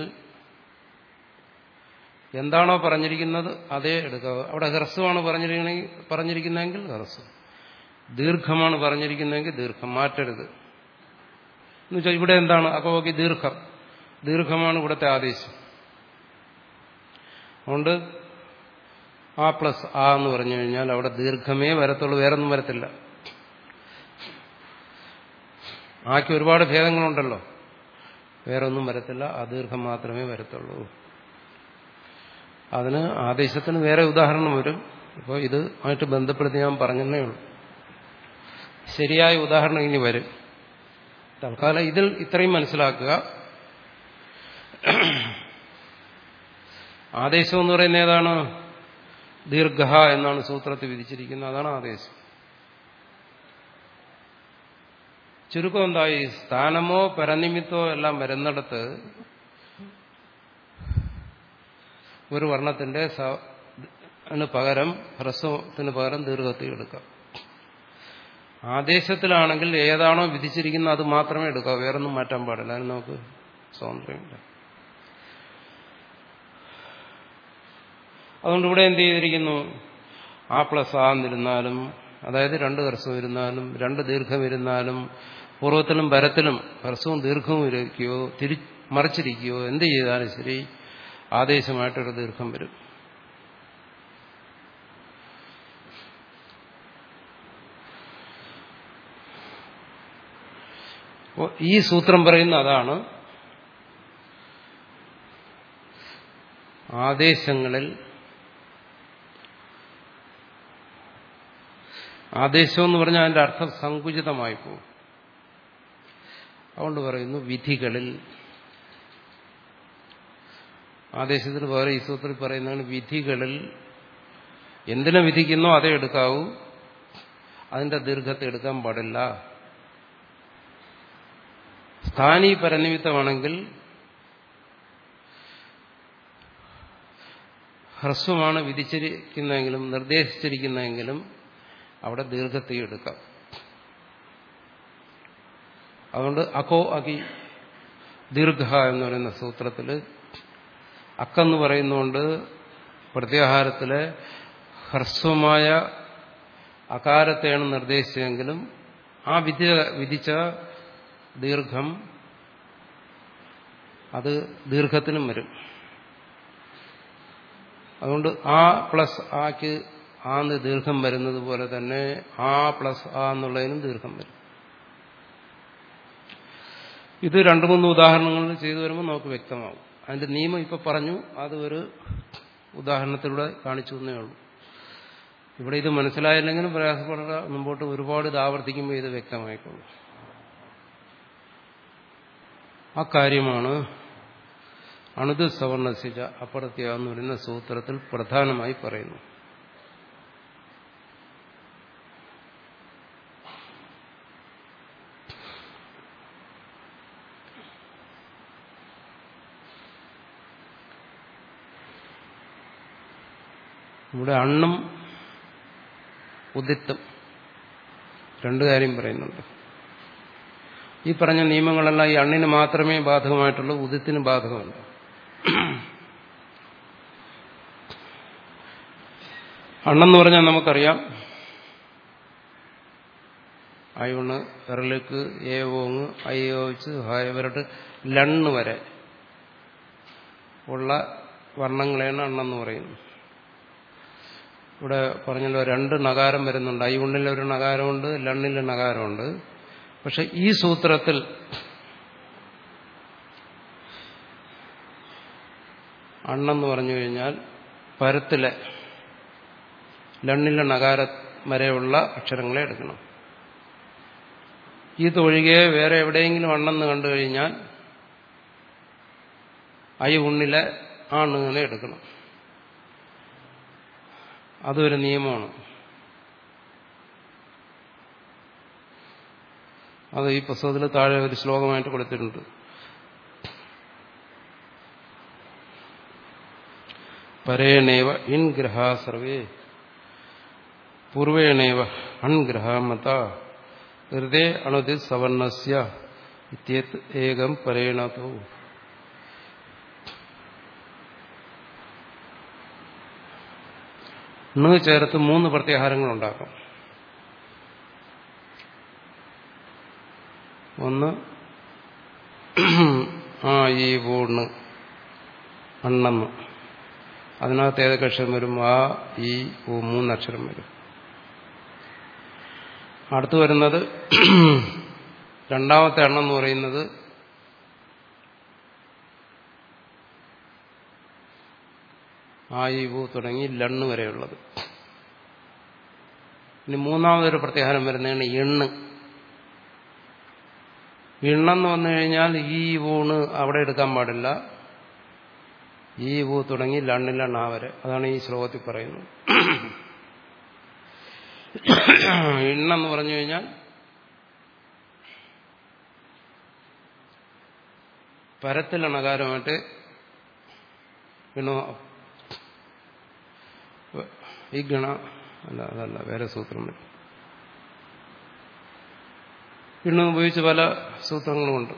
എന്താണോ പറഞ്ഞിരിക്കുന്നത് അതേ എടുക്കുക അവിടെ ഹ്രസ്വമാണ് പറഞ്ഞിരിക്കണമെങ്കിൽ പറഞ്ഞിരിക്കുന്നതെങ്കിൽ ഹ്രസ്വം ദീർഘമാണ് പറഞ്ഞിരിക്കുന്നതെങ്കിൽ ദീർഘം മാറ്റരുത് എന്നുവെച്ചാൽ ഇവിടെ എന്താണ് അപ്പോൾ ഓക്കെ ദീർഘം ദീർഘമാണ് ഇവിടുത്തെ ആദേശം അതുകൊണ്ട് ആ പ്ലസ് ആ എന്ന് പറഞ്ഞു കഴിഞ്ഞാൽ അവിടെ ദീർഘമേ വരത്തുള്ളൂ വേറൊന്നും വരത്തില്ല ആക്ക് ഒരുപാട് ഭേദങ്ങളുണ്ടല്ലോ വേറൊന്നും വരത്തില്ല അദീർഘം മാത്രമേ വരത്തുള്ളൂ അതിന് ആദേശത്തിന് വേറെ ഉദാഹരണം വരും ഇപ്പോൾ ഇത് ആയിട്ട് ബന്ധപ്പെടുത്തി ഞാൻ പറഞ്ഞതേ ഉള്ളൂ ശരിയായ ഉദാഹരണം ഇനി വരും തൽക്കാലം ഇതിൽ ഇത്രയും മനസ്സിലാക്കുക ആദേശം എന്ന് പറയുന്നത് ഏതാണ് ദീർഘ എന്നാണ് സൂത്രത്തിൽ വിധിച്ചിരിക്കുന്നത് അതാണ് ആദേശം ചുരുക്കം എന്തായി സ്ഥാനമോ പരനിമിത്തമോ എല്ലാം വരുന്നിടത്ത് ഒരു വർണ്ണത്തിന്റെ പകരം ഹ്രസ്വത്തിന് പകരം ദീർഘത്തിൽ എടുക്കാം ആദേശത്തിലാണെങ്കിൽ ഏതാണോ വിധിച്ചിരിക്കുന്നത് അത് മാത്രമേ എടുക്കാവൂ വേറൊന്നും മാറ്റാൻ പാടില്ല അതിന് നമുക്ക് സ്വാതന്ത്ര്യമില്ല അതുകൊണ്ട് ഇവിടെ എന്ത് ചെയ്തിരിക്കുന്നു ആ പ്ലസ് ആ എന്നിരുന്നാലും അതായത് രണ്ട് ഹ്രസ്വം ഇരുന്നാലും രണ്ട് ദീർഘം ഇരുന്നാലും പൂർവ്വത്തിലും പരത്തിലും ഹ്രസ്വവും ദീർഘവും ഇരിക്കുകയോ തിരി മറിച്ചിരിക്കുകയോ എന്ത് ചെയ്താലും ശരി ആദേശമായിട്ടൊരു ദീർഘം വരും ഈ സൂത്രം പറയുന്ന അതാണ് ആദേശങ്ങളിൽ ആദേശം എന്ന് പറഞ്ഞാൽ അതിന്റെ അർത്ഥം സങ്കുചിതമായി പോകും അതുകൊണ്ട് പറയുന്നു വിധികളിൽ ആദേശത്തിന് പകരം ഈ സൂത്രത്തിൽ പറയുന്നതാണ് വിധികളിൽ എന്തിനെ വിധിക്കുന്നോ അതേ എടുക്കാവൂ അതിന്റെ ദീർഘത്തെ എടുക്കാൻ പാടില്ല സ്ഥാനീ പരനിമിത്തമാണെങ്കിൽ ഹ്രസ്വമാണ് വിധിച്ചിരിക്കുന്നതെങ്കിലും നിർദ്ദേശിച്ചിരിക്കുന്നതെങ്കിലും അവിടെ ദീർഘത്തെ എടുക്കാം അതുകൊണ്ട് അകോ അകി ദീർഘ എന്ന് പറയുന്ന സൂത്രത്തിൽ അക്കെന്ന് പറയുന്നുകൊണ്ട് പ്രത്യാഹാരത്തിലെ ഹ്രസ്വമായ അകാരത്തെയാണ് നിർദ്ദേശിച്ചതെങ്കിലും ആ വിധി വിധിച്ച ദീർഘം അത് ദീർഘത്തിനും വരും അതുകൊണ്ട് ആ പ്ലസ് ആക്ക് ആന്ന് ദീർഘം വരുന്നത് പോലെ തന്നെ ആ പ്ലസ് ആ എന്നുള്ളതിനും ദീർഘം വരും ഇത് രണ്ടു മൂന്ന് ഉദാഹരണങ്ങൾ ചെയ്തു വരുമ്പോൾ നമുക്ക് വ്യക്തമാകും അതിന്റെ നിയമം ഇപ്പൊ പറഞ്ഞു അത് ഒരു ഉദാഹരണത്തിലൂടെ കാണിച്ചു എന്നേ ഉള്ളൂ ഇവിടെ ഇത് മനസ്സിലായില്ലെങ്കിലും പ്രയാസപ്പെടുക മുമ്പോട്ട് ഒരുപാട് ഇത് ആവർത്തിക്കുമ്പോൾ ഇത് വ്യക്തമായിക്കോളും ആ കാര്യമാണ് അണുത് സവർണസിച്ച അപ്പുറത്യ എന്ന് പറയുന്ന സൂത്രത്തിൽ പ്രധാനമായി പറയുന്നു ഇവിടെ അണ്ണും ഉദിത്തും രണ്ടു കാര്യം പറയുന്നുണ്ട് ഈ പറഞ്ഞ നിയമങ്ങളെല്ലാം ഈ അണ്ണിന് മാത്രമേ ബാധകമായിട്ടുള്ളൂ ഉദിത്തിന് ബാധകമല്ല അണ്ണെന്ന് പറഞ്ഞാൽ നമുക്കറിയാം അയുണ് വിരലേക്ക് ഏവോങ് അയ്യോച്ച് ഹായവരട്ട് ലണ്ണ് വരെ ഉള്ള വർണ്ണങ്ങളെയാണ് അണ്ണെന്ന് പറയുന്നത് ഇവിടെ പറഞ്ഞല്ലോ രണ്ട് നഗാരം വരുന്നുണ്ട് അയ്യുണ്ണിൽ ഒരു നഗാരമുണ്ട് ലണ്ണിൽ നഗാരമുണ്ട് പക്ഷെ ഈ സൂത്രത്തിൽ അണ്ണെന്ന് പറഞ്ഞു കഴിഞ്ഞാൽ പരത്തിലെ ലണ്ണിലെ നഗാരം വരെയുള്ള അക്ഷരങ്ങളെ എടുക്കണം ഇതൊഴികെ വേറെ എവിടെയെങ്കിലും അണ്ണെന്ന് കണ്ടു കഴിഞ്ഞാൽ ഐ ഉണ്ണിലെ ആണ്ണുങ്ങളെ എടുക്കണം അതൊരു നിയമമാണ് അത് ഈ പുസ്തകത്തിൽ താഴെ ഒരു ശ്ലോകമായിട്ട് കൊടുത്തിട്ടുണ്ട് പരേണേവ ഇൻഗ്രഹ സർവേ പൂർവേണേവ അൺഗ്രഹ മത ഹൃദയ അണുതി സവർണസ്യ ഇത്യേത് ഏകം പരേണതോ ണ് ചേർത്ത് മൂന്ന് പ്രത്യാഹാരങ്ങൾ ഉണ്ടാക്കാം ഒന്ന് ആ ഈ ഊണ് അണ്ണെന്ന് അതിനകത്ത് ഏതൊക്കെ അക്ഷരം വരും ആ ഈ ഊ മൂന്നക്ഷരം വരും അടുത്ത് വരുന്നത് രണ്ടാമത്തെ എണ്ണം എന്ന് പറയുന്നത് ആ ഈ ഊ തുടങ്ങി ലണ്ണ് വരെയുള്ളത് ഇനി മൂന്നാമതൊരു പ്രത്യാഹാരം വരുന്നതാണ് എണ്ണ് എണ്ണെന്ന് വന്നു കഴിഞ്ഞാൽ ഈ ഊണ് അവിടെ എടുക്കാൻ പാടില്ല ഈ ഊ തുടങ്ങി ലണ്ണില്ല ണ വരെ അതാണ് ഈ ശ്ലോകത്തിൽ പറയുന്നത് എണ്ണെന്ന് പറഞ്ഞു കഴിഞ്ഞാൽ പരത്തിൽ അണകാരമായിട്ട് ഗണോ ഈ ഗണ അല്ല അതല്ല വേറെ സൂത്രം വരും ഇണ്ണം ഉപയോഗിച്ച് പല സൂത്രങ്ങളുമുണ്ട്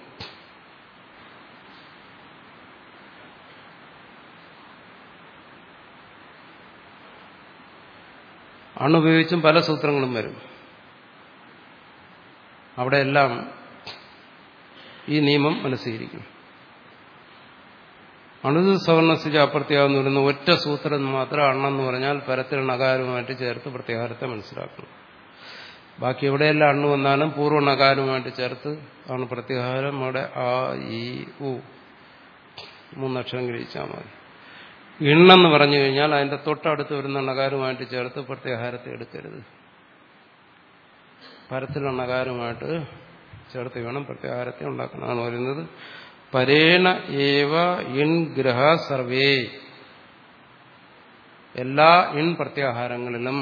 അണുപയോഗിച്ചും പല സൂത്രങ്ങളും വരും അവിടെയെല്ലാം ഈ നിയമം മനസ്സിരിക്കും അണുത് സവർണസിജ അപ്രത്യാഗം വരുന്ന ഒറ്റ സൂത്രം മാത്രം അണ്ണെന്ന് പറഞ്ഞാൽ പരത്തിൽ നകാരവുമായിട്ട് ചേർത്ത് പ്രത്യാഹാരത്തെ മനസ്സിലാക്കണം ബാക്കി എവിടെയെല്ലാം അണ്ണു വന്നാലും പൂർവ്വ നകാരവുമായിട്ട് ചേർത്ത് ആണ് പ്രത്യാഹാരം അവിടെ ആ ഈ ഉ മൂന്നക്ഷരം കഴിച്ചാൽ മതി ഇണ്ണെന്ന് പറഞ്ഞു കഴിഞ്ഞാൽ അതിന്റെ തൊട്ടടുത്ത് വരുന്ന നകാരവുമായിട്ട് ചേർത്ത് പ്രത്യാഹാരത്തെ എടുക്കരുത് പരത്തിലുള്ള നകാരവുമായിട്ട് ചേർത്ത് വേണം പ്രത്യാഹാരത്തെ ഉണ്ടാക്കണം ആണ് പറയുന്നത് പരേണ ഏവ ഇൻ ഗ്രഹ സർവേ എല്ലാ ഇൻ പ്രത്യാഹാരങ്ങളിലും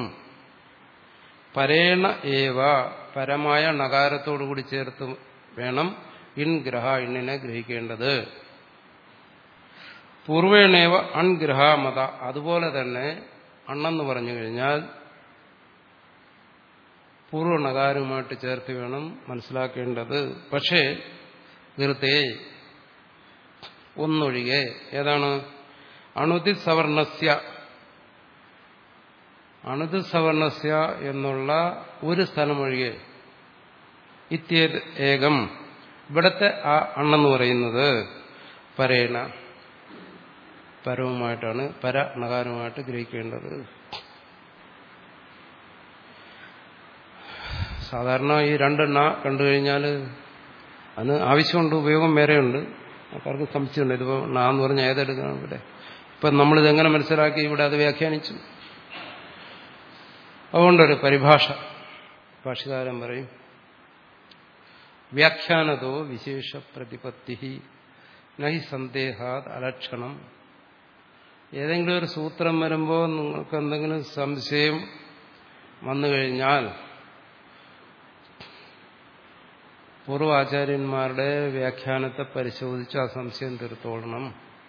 പരേണ ഏവ പരമായ നകാരത്തോടുകൂടി ചേർത്ത് വേണം ഇൻ ഗ്രഹ ഇണ്ണിനെ ഗ്രഹിക്കേണ്ടത് പൂർവേണേവ അൺഗ്രഹാമത അതുപോലെ തന്നെ അണ്ണെന്ന് പറഞ്ഞു കഴിഞ്ഞാൽ പൂർവ്വണകാരവുമായിട്ട് ചേർത്ത് വേണം മനസ്സിലാക്കേണ്ടത് പക്ഷേ തീർത്തേ ഒന്നൊഴികെ ഏതാണ് അണുതി സവർണസ്യ അണുതി സവർണസ്യ എന്നുള്ള ഒരു സ്ഥലമൊഴികെ ഇത്യേത് ഏകം ഇവിടത്തെ ആ അണ്ണെന്ന് പറയുന്നത് പരേണ പരവുമായിട്ടാണ് പര നകാരവുമായിട്ട് ഗ്രഹിക്കേണ്ടത് സാധാരണ ഈ രണ്ടെണ്ണ കണ്ടു കഴിഞ്ഞാൽ അതിന് ആവശ്യമുണ്ട് ഉപയോഗം വേറെയുണ്ട് ആൾക്കാർക്ക് സംശയമുണ്ട് ഇതിപ്പോൾ നാ എന്ന് പറഞ്ഞാൽ ഏതെടുക്കണം ഇവിടെ ഇപ്പം നമ്മളിത് എങ്ങനെ മനസ്സിലാക്കി ഇവിടെ അത് വ്യാഖ്യാനിച്ചു അതുകൊണ്ടൊരു പരിഭാഷ ഭാഷകാരൻ പറയും വ്യാഖ്യാനതോ വിശേഷ പ്രതിപത്തി നഹി സന്ദേഹാത് അലക്ഷണം ഏതെങ്കിലും ഒരു സൂത്രം വരുമ്പോൾ നിങ്ങൾക്ക് എന്തെങ്കിലും സംശയം വന്നു കഴിഞ്ഞാൽ പൂർവാചാര്യന്മാരുടെ വ്യാഖ്യാനത്തെ പരിശോധിച്ച് ആ സംശയം തീർത്തോളണം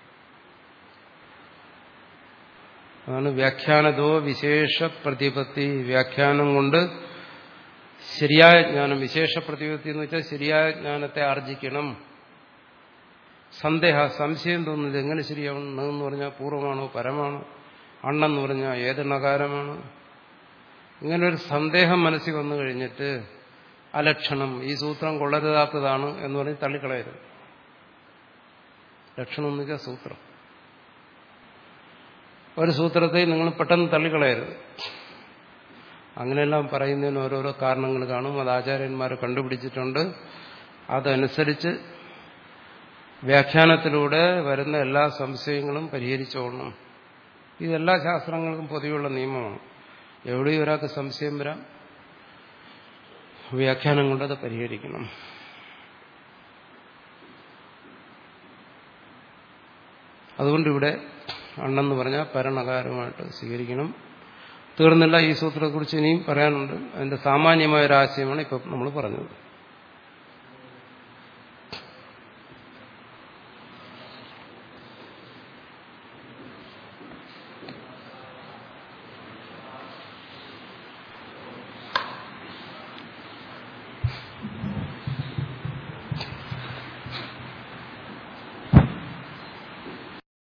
അതാണ് വ്യാഖ്യാനതോ വിശേഷ പ്രതിപത്തി വ്യാഖ്യാനം കൊണ്ട് ശരിയായ ജ്ഞാനം വിശേഷ പ്രതിപത്തി എന്ന് വെച്ചാൽ ശരിയായ ജ്ഞാനത്തെ ആർജിക്കണം സന്ദേഹ സംശയം തോന്നുന്നത് എങ്ങനെ ശരിയാവണം എന്ന് പറഞ്ഞാൽ പൂർവ്വമാണോ പരമാണോ അണ്ണെന്ന് പറഞ്ഞാൽ ഏത് നകാരമാണ് ഇങ്ങനെ ഒരു സന്ദേഹം മനസ്സിൽ വന്നു കഴിഞ്ഞിട്ട് അലക്ഷണം ഈ സൂത്രം കൊള്ളരുതാത്തതാണ് എന്ന് പറഞ്ഞ് തള്ളിക്കളയരുത് ലക്ഷണം എന്ന് വെച്ചാൽ സൂത്രം ഒരു സൂത്രത്തെ നിങ്ങൾ പെട്ടെന്ന് തള്ളിക്കളയരുത് അങ്ങനെയെല്ലാം പറയുന്നതിന് ഓരോരോ കാരണങ്ങൾ കാണും അത് ആചാര്യന്മാർ കണ്ടുപിടിച്ചിട്ടുണ്ട് അതനുസരിച്ച് വ്യാഖ്യാനത്തിലൂടെ വരുന്ന എല്ലാ സംശയങ്ങളും പരിഹരിച്ചോളണം ഇതെല്ലാ ശാസ്ത്രങ്ങൾക്കും പൊതുവെയുള്ള നിയമമാണ് എവിടെയും ഒരാൾക്ക് സംശയം വരാം വ്യാഖ്യാനം കൊണ്ടത് പരിഹരിക്കണം അതുകൊണ്ട് ഇവിടെ അണ്ണെന്ന് പറഞ്ഞാൽ പരണകാരമായിട്ട് സ്വീകരിക്കണം തീർന്നില്ല ഈ സൂത്രത്തെക്കുറിച്ച് ഇനിയും പറയാനുണ്ട് അതിന്റെ സാമാന്യമായ ഒരു ആശയമാണ് ഇപ്പം നമ്മൾ പറഞ്ഞത്